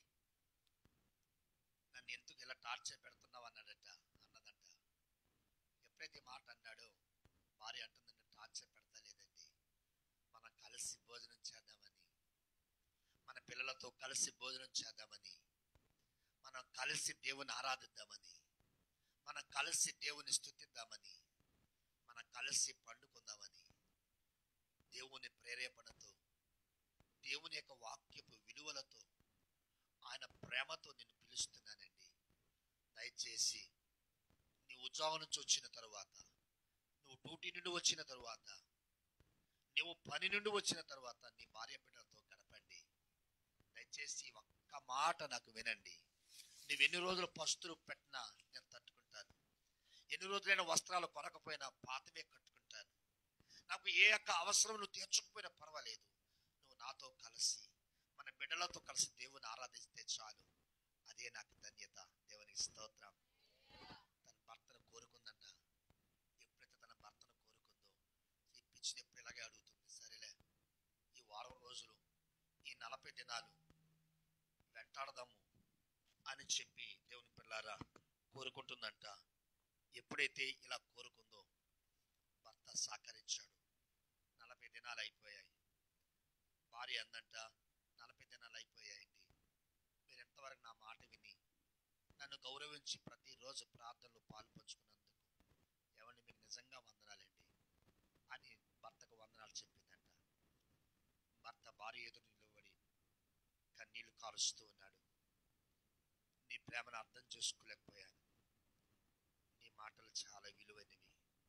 నన్ను ఎందుకు ఇలా టార్చర్ పెడుతున్నావు అన్నాడట అన్నదంట ఎప్పుడైతే ఈ మాట అన్నాడో భార్య అంటుంది నన్ను టార్చర్ పెడతలేదండి మనం కలిసి భోజనం చేద్దామని మన పిల్లలతో కలిసి భోజనం చేద్దామని మనం కలిసి దేవుని ఆరాధిద్దామని మనం కలిసి దేవుని స్థుతిద్దామని మనం కలిసి పండుకుందామని దేవుని ప్రేరేపణతో దేవుని యొక్క వాక్యపు విలువలతో ఆయన ప్రేమతో నిన్ను పిలుస్తున్నానండి దయచేసి నీ ఉద్యోగం నుంచి వచ్చిన తరువాత నువ్వు డ్యూటీ నుండి వచ్చిన తరువాత నువ్వు పని నుండి వచ్చిన తర్వాత నీ భార్య బిడ్డలతో గడపండి దయచేసి ఒక్క మాట నాకు వినండి నువ్వు ఎన్ని రోజులు పస్తులు పెట్టినా నేను తట్టుకుంటాను ఎన్ని రోజులైన వస్త్రాలు కొనకపోయినా పాతవే కట్టుకుంటాను నాకు ఏ యొక్క అవసరం నువ్వు తీర్చకపోయినా పర్వాలేదు నువ్వు నాతో కలిసి మన బిడ్డలతో కలిసి దేవుని ఆరాధిస్తే చాలు అదే నాకు ధన్యత దేవునికి స్తోత్రం తన భర్తను కోరుకుందంట ఎప్పుడైతే తన భర్తను కోరుకుందో ఈ పిచ్చిని ఎప్పుడు ఇలాగే అడుగుతుంది సరేలే ఈ వారం రోజులు ఈ నలభై దినాలు వెంటాడదాము అని చెప్పి దేవుని పిల్లారా కోరుకుంటుందంట ఎప్పుడైతే ఇలా కోరుకుందో భర్త సహకరించాడు నలభై దినాలు అయిపోయాయి భార్య అందంట నలభై దినాలు అయిపోయాయండి మీరు ఎంతవరకు నా మాట విని నన్ను గౌరవించి ప్రతిరోజు ప్రార్థనలు పాల్పంచుకున్నందుకు ఏమండి మీకు నిజంగా వందనాలండి అని భర్తకు వందనాలు చెప్పిందంట భర్త భార్య ఎదురు నిలబడి కన్నీళ్లు కారుస్తూ ఉన్నాడు నీ ప్రేమను అర్థం చేసుకోలేకపోయాను నీ మాటలు చాలా విలువైనవి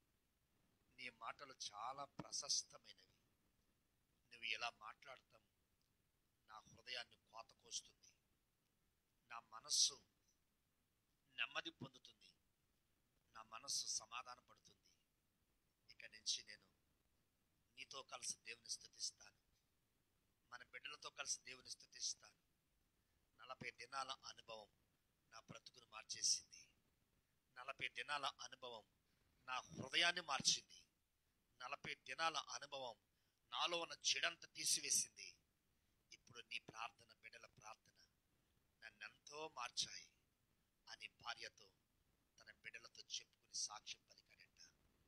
నీ మాటలు చాలా ప్రశస్తమైనవి నువ్వు ఎలా మాట్లాడతాం నా హృదయాన్ని కోత కోస్తుంది నా మనస్సు నెమ్మది పొందుతుంది నా మనస్సు సమాధాన పడుతుంది ఇక నుంచి నేను నీతో కలిసి దేవుని స్థుతిస్తాను మన బిడ్డలతో కలిసి దేవుని స్థుతిస్తాను నలభై దినాల అనుభవం నా బ్రతుకును మార్చేసింది నలభై దినాల అనుభవం నా హృదయాన్ని మార్చింది నలభై దినాల అనుభవం నాలో ఉన్న చెడంతా తీసివేసింది ఇప్పుడు నీ ప్రార్థన బిడ్డల ప్రార్థన నన్నెంతో మార్చాయి అని భార్యతో తన బిడ్డలతో చెప్పుకుని సాక్ష్యం పలికాడంట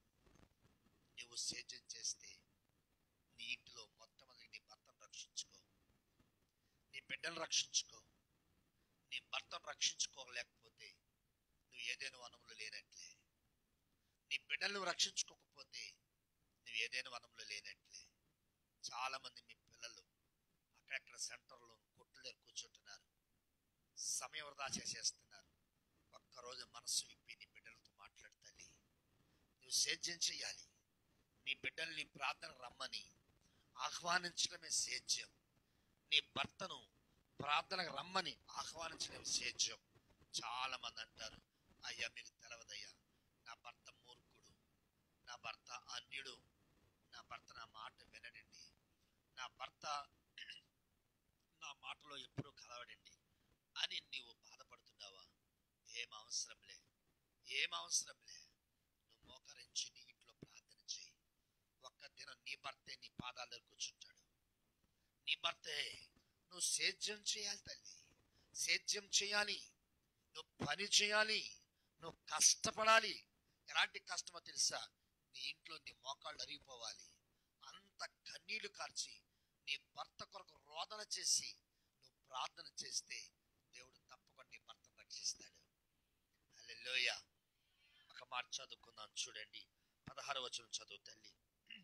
నువ్వు సేద్యం చేస్తే నీ ఇంటిలో మొట్టమొదటి నీ భర్తను రక్షించుకో నీ బిడ్డను రక్షించుకో నీ భర్తను రక్షించుకోలేకపోతే నువ్వు ఏదైనా వనములు లేనట్లే నీ బిడ్డలను రక్షించుకోకపోతే నువ్వు ఏదైనా వనములు లేనట్లే చాలా మంది మీ పిల్లలు అక్కడక్కడ సెంటర్లో కొట్టు దగ్గర కూర్చుంటున్నారు సమయం వృధా చేసేస్తున్నారు ఒక్కరోజు మనసు విప్పి నీ బిడ్డలతో మాట్లాడు తల్లి నువ్వు సేద్యం చేయాలి నీ బిడ్డల్ని ప్రార్థన రమ్మని ఆహ్వానించడమే సేద్యం నీ భర్తను ప్రార్థనకు రమ్మని ఆహ్వానించడమే సేద్యం చాలా మంది అంటారు అయ్యా మీకు తెలవదయ్యా నా భర్త మూర్ఖుడు నా భర్త అన్యుడు నా భర్త నా మాట వినడండి నా భర్త నా మాటలో ఎప్పుడూ కలవడండి అని నీవు బాధపడుతున్నావా ఏం అవసరంలే ఏం అవసరంలే నువ్వు మోకరించి నీ ఇంట్లో ప్రార్థన చేయి ఒక్క దినం నీ భర్తే నీ పాదాల దగ్గర కూర్చుంటాడు నీ భర్తే నువ్వు సేద్యం చేయాలి తల్లి సేద్యం చేయాలి నువ్వు పని చేయాలి నువ్వు కష్టపడాలి ఎలాంటి కష్టమో తెలుసా నీ ఇంట్లో నీ మోకాళ్ళు అరిగిపోవాలి అంత కన్నీళ్లు కార్చి నీ భర్త కొరకు రోదన చేసి నువ్వు ప్రార్థన చేస్తే దేవుడు తప్పకుండా నీ భర్తను రక్షిస్తాడు హల్లెలూయ ఒక మాట చదువుకుందాం చూడండి పదహారు వచనం చదువు తల్లి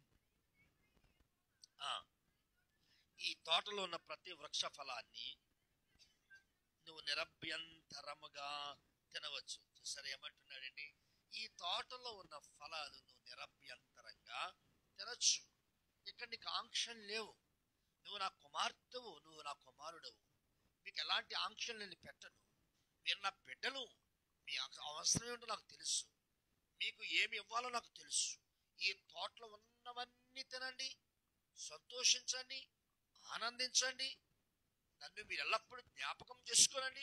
ఆ, ఈ తోటలో ఉన్న ప్రతి వృక్ష ఫలాన్ని నువ్వు నిరభ్యంతరముగా తినవచ్చు చూసారు ఏమంటున్నాడండి ఈ తోటలో ఉన్న ఫలాలు నువ్వు నిరభ్యంతరంగా తినచ్చు ఇక్కడ నీకు ఆంక్షలు లేవు నువ్వు నా కుమార్తెవు నువ్వు నా కుమారుడవు మీకు ఎలాంటి ఆంక్షలు నేను పెట్టను మీరు నా బిడ్డలు మీ అవ- అవసరం ఏంటో నాకు తెలుసు మీకు ఏమి ఇవ్వాలో నాకు తెలుసు ఈ తోటలో ఉన్నవన్నీ తినండి సంతోషించండి ఆనందించండి నన్ను మీరు ఎల్లప్పుడూ జ్ఞాపకం చేసుకోనండి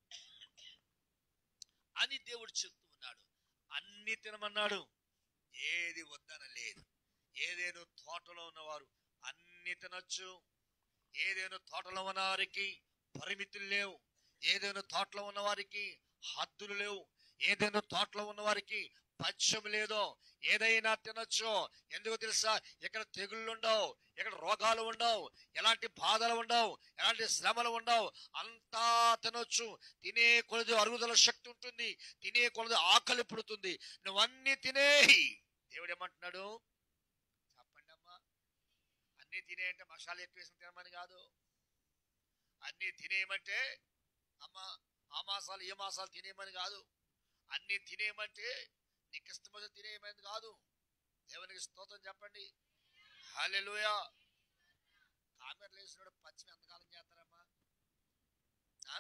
అని దేవుడు చెప్తూ ఉన్నాడు అన్ని తినమన్నాడు ఏది వద్దన లేదు ఏదేను తోటలో ఉన్నవారు అన్ని తినొచ్చు ఏదేను తోటలో ఉన్న వారికి పరిమితులు లేవు ఏదైనా తోటలో ఉన్న వారికి హద్దులు లేవు ఏదైనా తోటలో ఉన్న వారికి పచ్చం లేదో ఏదైనా తినొచ్చు ఎందుకు తెలుసా ఇక్కడ తెగుళ్ళు ఉండవు ఇక్కడ రోగాలు ఉండవు ఎలాంటి బాధలు ఉండవు ఎలాంటి శ్రమలు ఉండవు అంతా తినొచ్చు తినే కొలది అరుగుదల శక్తి ఉంటుంది తినే కొలది ఆకలి పుడుతుంది నువ్వన్నీ తినేయి దేవుడు ఏమంటున్నాడు చెప్పండి అమ్మా అన్ని తినేయంటే మసాలా ఎక్కువ వేసిన తినమని కాదు అన్ని తినేయమంటే అమ్మ ఆ మాసాలు ఏ మాసాలు తినేయమని కాదు అన్ని తినేయమంటే నీకు ఇష్టమైన తినేయమని కాదు దేవునికి స్తోత్రం చెప్పండి హాలెలుయా కామెర్లు వేసినాడు పచ్చిమి ఎంతకాలం చేస్తారమ్మా ఆ?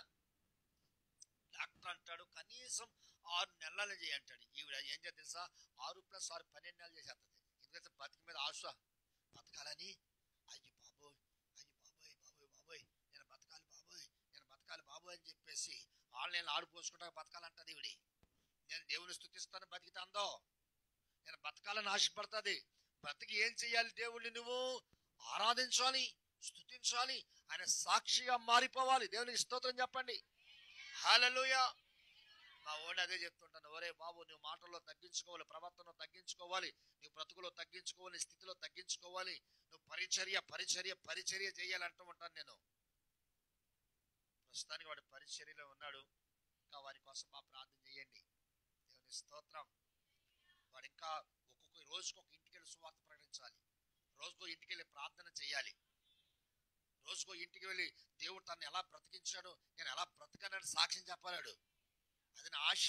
డాక్టర్ అంటాడు కనీసం ఆరు నెలలు చేయి అంటాడు ఈవిడ ఏం చేస్తుంది తెలుసా ఆరు ప్లస్ ఆరు పన్నెండు నెలలు చేసేస్తుంది ఎందుకంటే బతికి మీద ఆశ బతకాలని అయ్యి బాబోయ్ అయ్యి బాబోయ్ బాబోయ్ బాబోయ్ నేను బతకాలి బాబోయ్ నేను బతకాలి బాబోయ్ అని చెప్పేసి ఆన్లైన్ ఆడిపోసుకుంటా బతకాలంటది ఈవిడి నేను దేవుని స్థుతిస్తాను బతికితే అందో నేను బతకాలని ఆశపడుతుంది బ్రతికి ఏం చెయ్యాలి దేవుణ్ణి నువ్వు ఆరాధించాలి స్థుతించాలి ఆయన సాక్షిగా మారిపోవాలి దేవునికి స్తోత్రం చెప్పండి హాలలుయ మా ఓడి అదే చెప్తుంటాను ఒరే బాబు నువ్వు మాటల్లో తగ్గించుకోవాలి ప్రవర్తనలో తగ్గించుకోవాలి నువ్వు బ్రతుకులో తగ్గించుకోవాలి స్థితిలో తగ్గించుకోవాలి నువ్వు పరిచర్య పరిచర్య పరిచర్య చేయాలంటూ ఉంటాను నేను ప్రస్తుతానికి వాడు పరిచర్యలో ఉన్నాడు ఇంకా వారి కోసం మా ప్రార్థన చేయండి దేవుని స్తోత్రం వాడు ఇంకా ఒక్కొక్క రోజుకు ఒక ఇంటికి వెళ్ళి సువార్త ప్రకటించాలి రోజుకో ఇంటికి వెళ్ళి ప్రార్థన చేయాలి రోజుకో ఇంటికి వెళ్ళి దేవుడు తను ఎలా బ్రతికించాడు నేను ఎలా బ్రతకనని సాక్ష్యం చెప్పాలాడు అది నా ఆశ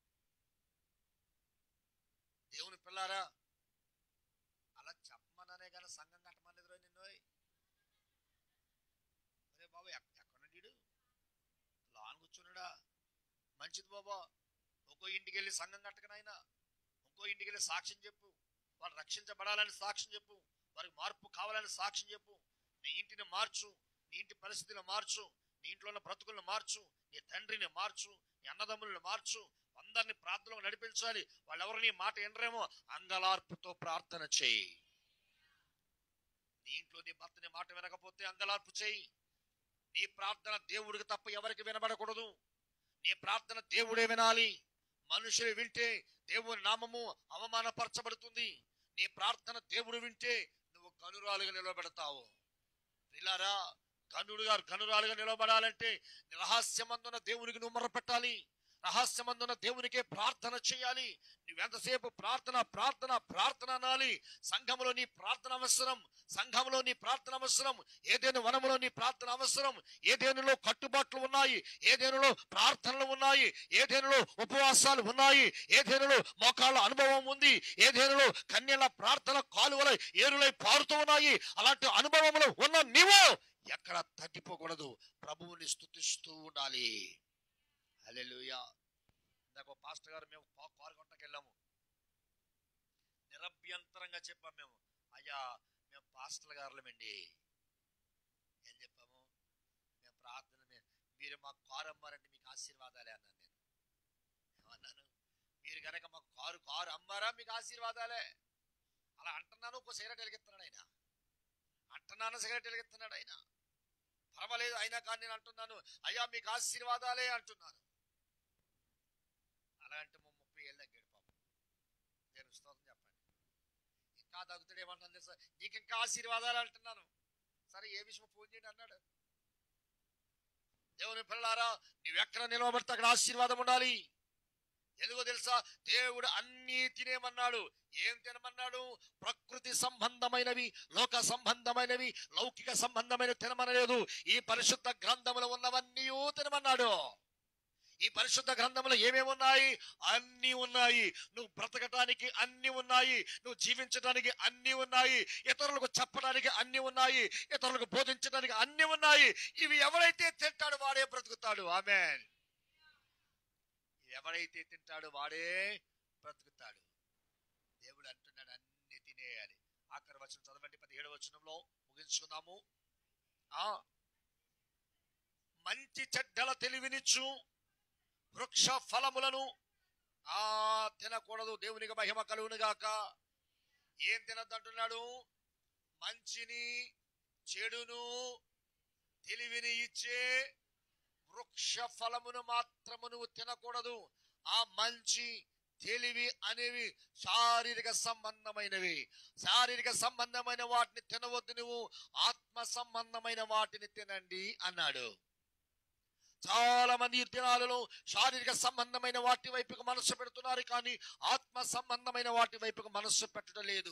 దేవుని పిల్లారా అలా చెప్పమననే కానీ సంఘం కట్టమనేది రోజు నిన్ను అరే బాబు ఎక్- ఎక్కడున్నాడు లాన్ కూర్చున్నాడా మంచిది బాబా ఇంకో ఇంటికి వెళ్ళి సంఘం కట్టకనైనా ఇంకో ఇంటికి వెళ్ళి సాక్ష్యం చెప్పు వాళ్ళు రక్షించబడాలని సాక్ష్యం చెప్పు వారికి మార్పు కావాలని సాక్ష్యం చెప్పు నీ ఇంటిని మార్చు నీ ఇంటి పరిస్థితిని మార్చు నీ ఇంట్లో ఉన్న బ్రతుకులను మార్చు నీ తండ్రిని మార్చు నీ అన్నదమ్ములను మార్చు అందరిని ప్రార్థనలో నడిపించాలి వాళ్ళెవరు నీ మాట వినరేమో అంగలార్పుతో ప్రార్థన చేయి నీ ఇంట్లో నీ భర్త నీ మాట వినకపోతే అంగలార్పు చేయి నీ ప్రార్థన దేవుడికి తప్ప ఎవరికి వినబడకూడదు నీ ప్రార్థన దేవుడే వినాలి మనుషులు వింటే దేవుని నామము అవమానపరచబడుతుంది నీ ప్రార్థన దేవుడు వింటే నువ్వు కనురాలుగా నిలబెడతావు ప్రిలారా కనుడుగా కనురాలుగా నిలబడాలంటే రహస్యమందున దేవునికి నువ్వు మొరపెట్టాలి రహస్యమందున దేవునికే ప్రార్థన చేయాలి నువ్వెంతసేపు ప్రార్థన ప్రార్థన ప్రార్థన అనాలి సంఘములో నీ ప్రార్థన అవసరం సంఘములో నీ ప్రార్థన అవసరం ఏదేను వనములో నీ ప్రార్థన అవసరం ఏదేనులో కట్టుబాట్లు ఉన్నాయి ఏదేనులో ప్రార్థనలు ఉన్నాయి ఏదేనులో ఉపవాసాలు ఉన్నాయి ఏదేనులో మోకాళ్ళ అనుభవం ఉంది ఏదేనులో కన్యల ప్రార్థన కాలువలై ఏరులై పారుతూ ఉన్నాయి అలాంటి అనుభవములు ఉన్న నీవు ఎక్కడ తగ్గిపోకూడదు ప్రభువుని స్తుతిస్తూ ఉండాలి హల్లెలూయా ఇందాక ఒక పాస్టర్ గారు మేము పా- పారుకొంటకి వెళ్ళాము నిరభ్యంతరంగా చెప్పాం మేము అయ్యా మేము పాస్టర్ గారులమండి ఏం చెప్పాము మేము ప్రార్థన మే- మీరు మాకు కారు అమ్మారంటే మీకు ఆశీర్వాదాలే అన్నాను నేను ఏమన్నాను మీరు కనుక మాకు కారు కారు అమ్మారా మీకు ఆశీర్వాదాలే అలా అంటున్నాను ఒక సిగరెట్ వెలిగిస్తున్నాడు ఆయన అంటున్నాను సిగరెట్ వెలిగిస్తున్నాడు ఆయన పర్వాలేదు అయినా కానీ నేను అంటున్నాను అయ్యా మీకు ఆశీర్వాదాలే అంటున్నాను అలా అంటే మా ముప్పై ఏళ్ళు తగ్గాడు పాపం నేను స్తోత్రం చెప్పండి ఇంకా తగ్గుతాడు ఏమంటాను తెలుసా నీకు ఇంకా ఆశీర్వాదాలు అంటున్నాను సరే ఏ విషయం ఫోన్ చేయండి అన్నాడు దేవుని పిల్లారా నువ్వెక్కడ నిలవబడితే అక్కడ ఆశీర్వాదం ఉండాలి ఎందుకో తెలుసా దేవుడు అన్నీ తినేమన్నాడు ఏం తినమన్నాడు ప్రకృతి సంబంధమైనవి లోక సంబంధమైనవి లౌకిక సంబంధమైనవి తినమనలేదు ఈ పరిశుద్ధ గ్రంథములో ఉన్నవన్నీ తినమన్నాడు ఈ పరిశుద్ధ గ్రంథంలో ఏమేమి ఉన్నాయి అన్ని ఉన్నాయి నువ్వు బ్రతకటానికి అన్ని ఉన్నాయి నువ్వు జీవించడానికి అన్ని ఉన్నాయి ఇతరులకు చెప్పడానికి అన్ని ఉన్నాయి ఇతరులకు బోధించడానికి అన్ని ఉన్నాయి ఇవి ఎవరైతే తింటాడో వాడే బ్రతుకుతాడు ఆమె ఎవరైతే తింటాడో వాడే బ్రతుకుతాడు దేవుడు అంటున్నాడు అన్ని తినేయాలి ఆఖరి వచనం చదవండి పదిహేడు వచనంలో ముగించుకుందాము ఆ మంచి చెడ్డల తెలివినిచ్చు వృక్ష ఫలములను ఆ తినకూడదు దేవునికి మహిమ కలుగును గాక ఏం తినద్దు అంటున్నాడు మంచిని చెడును తెలివిని ఇచ్చే వృక్ష ఫలమును మాత్రము నువ్వు తినకూడదు ఆ మంచి తెలివి అనేవి శారీరక సంబంధమైనవి శారీరక సంబంధమైన వాటిని తినవద్దు నువ్వు ఆత్మ సంబంధమైన వాటిని తినండి అన్నాడు చాలా మంది ఈ దినాలలో శారీరక సంబంధమైన వాటి వైపుకు మనస్సు పెడుతున్నారు కానీ ఆత్మ సంబంధమైన వాటి వైపుకు మనస్సు పెట్టడం లేదు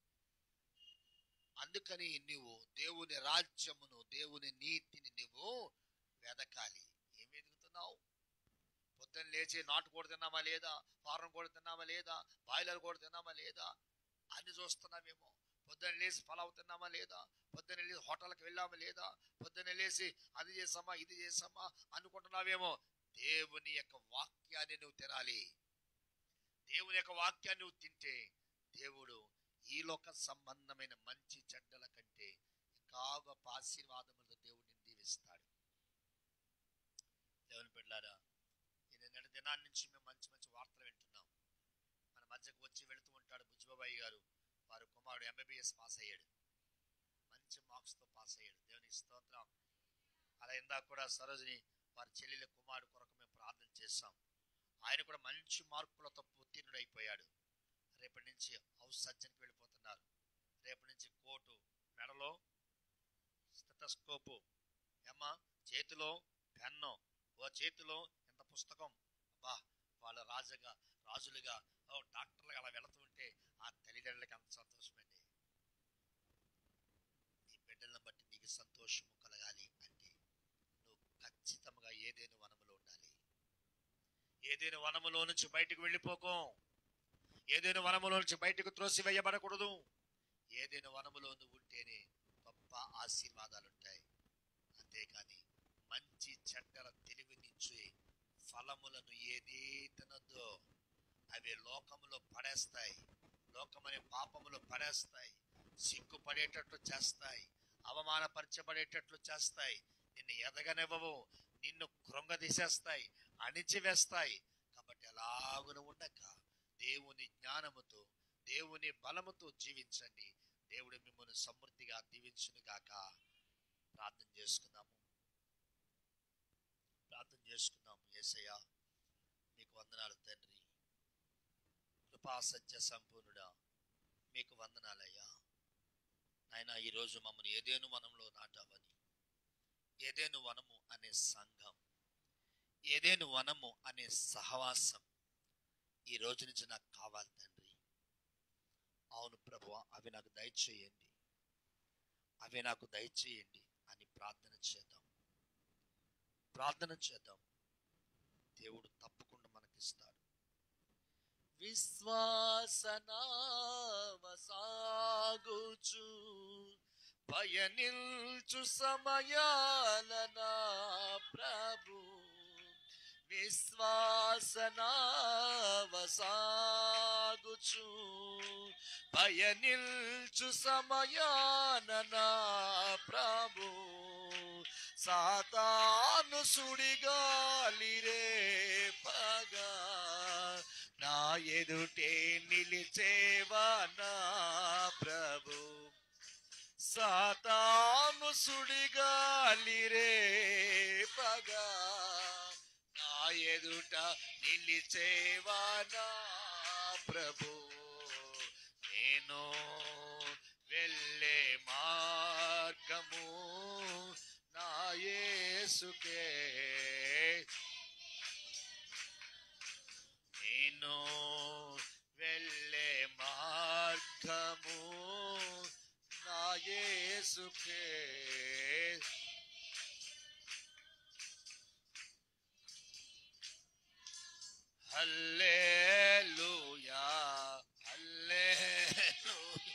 అందుకని నువ్వు దేవుని రాజ్యమును దేవుని నీతిని నువ్వు వెదకాలి ఏం వెతుకుతున్నావు పొద్దున్న లేచి నాటుకోడి తిన్నామా లేదా ఫారం కోడి తిన్నామా లేదా బాయిలర్ కోడి తిన్నామా లేదా అన్ని చూస్తున్నామేమో పొద్దున్న లేచి పలావ్ తిన్నామా లేదా పొద్దున్న లేచి హోటల్కి వెళ్ళామా లేదా పొద్దున్న లేచి అది చేసామా ఇది చేసామా అనుకుంటున్నావేమో దేవుని యొక్క వాక్యాన్ని నువ్వు తినాలి దేవుని యొక్క వాక్యాన్ని నువ్వు తింటే దేవుడు ఈ లోక సంబంధమైన మంచి చెడ్డల కంటే ఇంకా గొప్ప ఆశీర్వాదములతో దేవుడిని దీవిస్తాడు దేవుని బిడ్డారా ఈ నిన్నటి దినాన్ని నుంచి మేము మంచి మంచి వార్తలు వింటున్నాం మన మధ్యకు వచ్చి వెళుతూ ఉంటాడు బుజ్జిబాబాయి గారు వారు కుమారుడు ఎంబీబీఎస్ పాస్ అయ్యాడు మంచి మార్క్స్ తో పాస్ అయ్యాడు దేవునికి స్తోత్రం అలా ఇందాక కూడా సరోజిని వారి చెల్లెల కుమారుడు కొరకు మేము ప్రార్థన చేస్తాం ఆయన కూడా మంచి మార్కులతో ఉత్తీర్ణుడు అయిపోయాడు రేపటి నుంచి హౌస్ సర్జన్కి వెళ్ళిపోతున్నారు రేపటి నుంచి కోటు మెడలో స్టెటస్కోపు ఏమ్మా చేతిలో పెన్ను ఓ చేతిలో ఇంత పుస్తకం అబ్బా వాళ్ళ రాజుగా రాజులుగా ఓ డాక్టర్లుగా అలా వెళుతుంటే ఆ తల్లిదండ్రులకి అంత సంతోషమండి నీ బిడ్డలను బట్టి నీకు సంతోషము కలగాలి అంటే నువ్వు ఖచ్చితంగా ఏదైనా వనములో ఉండాలి ఏదైనా వనములో నుంచి బయటకు వెళ్ళిపోకం ఏదైనా వనములో నుంచి బయటకు త్రోసివేయబడకూడదు ఏదైనా వనములో నువ్వు ఉంటేనే గొప్ప ఆశీర్వాదాలు ఉంటాయి అంతేకాని మంచి చెడ్డల తెలివినిచ్చు ఫలములను ఏదీ తినద్దు అవి లోకములో పడేస్తాయి లోకమనే పాపములో పడేస్తాయి సిగ్గుపడేటట్లు చేస్తాయి అవమానపరచబడేటట్లు చేస్తాయి నిన్ను ఎదగనివ్వవు నిన్ను కృంగదీసేస్తాయి అణిచివేస్తాయి కాబట్టి ఎలాగున ఉండక దేవుని జ్ఞానముతో దేవుని బలముతో జీవించండి దేవుడు మిమ్మల్ని సమృద్ధిగా దీవించును గాక ప్రార్థన చేసుకుందాము ప్రార్థన చేసుకుందాము యేసయ్య మీకు వందనాలు తండ్రి కృపా సత్య సంపూర్ణుడా మీకు వందనాలయ్యా నాయన ఈరోజు మమ్మల్ని ఏదేను మనంలో నాటావని ఏదేను వనము అనే సంఘం ఏదేను వనము అనే సహవాసం ఈ రోజు నుంచి నాకు కావాలి తండ్రి అవును ప్రభు అవి నాకు దయచేయండి అవి నాకు దయచేయండి అని ప్రార్థన చేద్దాం ప్రార్థన చేద్దాం దేవుడు తప్పకుండా మనకిస్తాడు విశ్వాసనావసాగుచు పయనిల్చు సమయాన నా ప్రభు విశ్వాసనావసాగుచు పయనిల్చు సమయాన నా ప్రభు సాతాను సుడిగాలిరే పగా నా ఎదుటే నిలిచేవా నా ప్రభు సాతాను సుడిగాలిరే పగా నా ఎదుట నిలిచేవా నా ప్రభు నేను వెళ్ళే మార్గము నా యేసుకే నేను వెళ్ళే మార్గము నా యేసుకే హల్లెలూయా హల్లెలూయా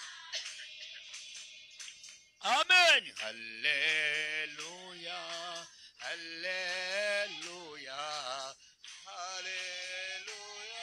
ఆమేన్ హల్లెలూయా హల్లెలూయా హల్లెలూయా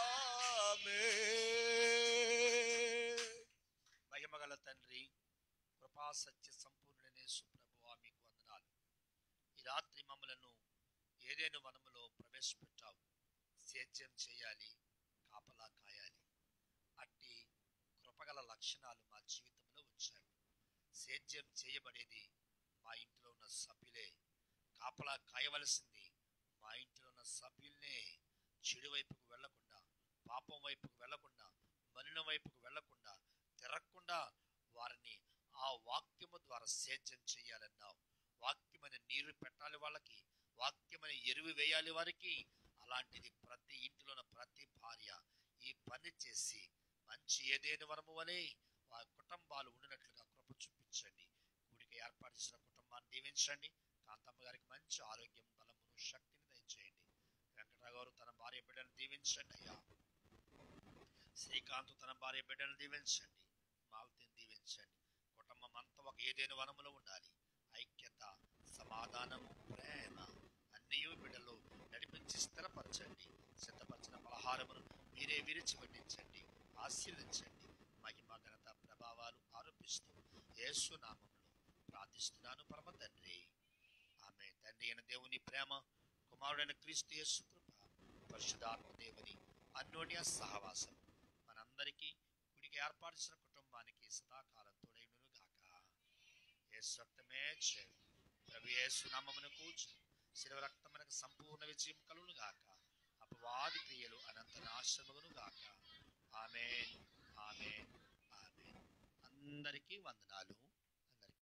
ఆమేన్ మహిమగల తండ్రి కృపా సత్య సంపూర్ణనే సుప్రభువా మీకు వందనాలు ఈ రాత్రి మమ్మలను ఏదేను వనములో ప్రవేశపెట్టావు సేద్యం చేయాలి కాపలా కాయాలి అట్టి కృపగల లక్షణాలు మా జీవితంలో వచ్చాయి సేద్యం చేయబడేది మా ఇంట్లో ఉన్న సభ్యులే కాపలా కాయవలసింది మా ఇంట్లో ఉన్న సభ్యుల్నే చెడు వైపుకు వెళ్లకుండా పాపం వైపుకు వెళ్లకుండా మలిన వైపుకు వెళ్లకుండా తిరగకుండా వారిని ఆ వాక్యము ద్వారా సేద్యం చేయాలన్నావు వాక్యమని నీరు పెట్టాలి వాళ్ళకి వాక్యమని ఎరువు వేయాలి వారికి అలాంటిది ప్రతి ఇంటిలోన ప్రతి భార్య ఈ పని చేసి మంచి ఏదేని వరము వలె వారి కుటుంబాలు ఉండినట్లుగా కృప చూపించండి గుడికి ఏర్పాటు చేసిన కుటుంబాన్ని దీవించండి కాంతమ్మ గారికి మంచి ఆరోగ్యం బలమును శక్తిని దయచేయండి వెంకటరావు గారు తన భార్య బిడ్డను దీవించండి అయ్యా శ్రీకాంత్ తన భార్య బిడ్డను దీవించండి మాలతిని దీవించండి కుటుంబం అంతా ఒక ఏదైనా వనములో ఉండాలి ఐక్యత సమాధానము ప్రేమ అన్నీ బిడ్డలు నడిపించి స్థిరపరచండి సిద్ధపరిచిన పలహారమును మీరే విరిచి వడ్డించండి ఆశీర్వదించండి మహిమ ఘనత ప్రభావాలు ఆరోపిస్తూ యేసు నామంలో ప్రార్థిస్తున్నాను పరమ తండ్రి ఆమె తండ్రి అయిన దేవుని ప్రేమ కుమారుడైన క్రీస్తు యేసు కృప పరిశుధాత్మ దేవుని అన్యోన్య సహవాసం మనందరికీ గుడికి ఏర్పాటు చేసిన కుటుంబానికి సదాకాలం తోడైనను గాక యేసు రక్తమే చేయి ప్రభు యేసు నామమునకు శిలవ రక్తమునకు సంపూర్ణ విజయం కలుగును గాక అపవాది క్రియలు అనంత నాశనమును గాక ఆమెన్ ఆమెన్ ఆమెన్ అందరికీ వందనాలు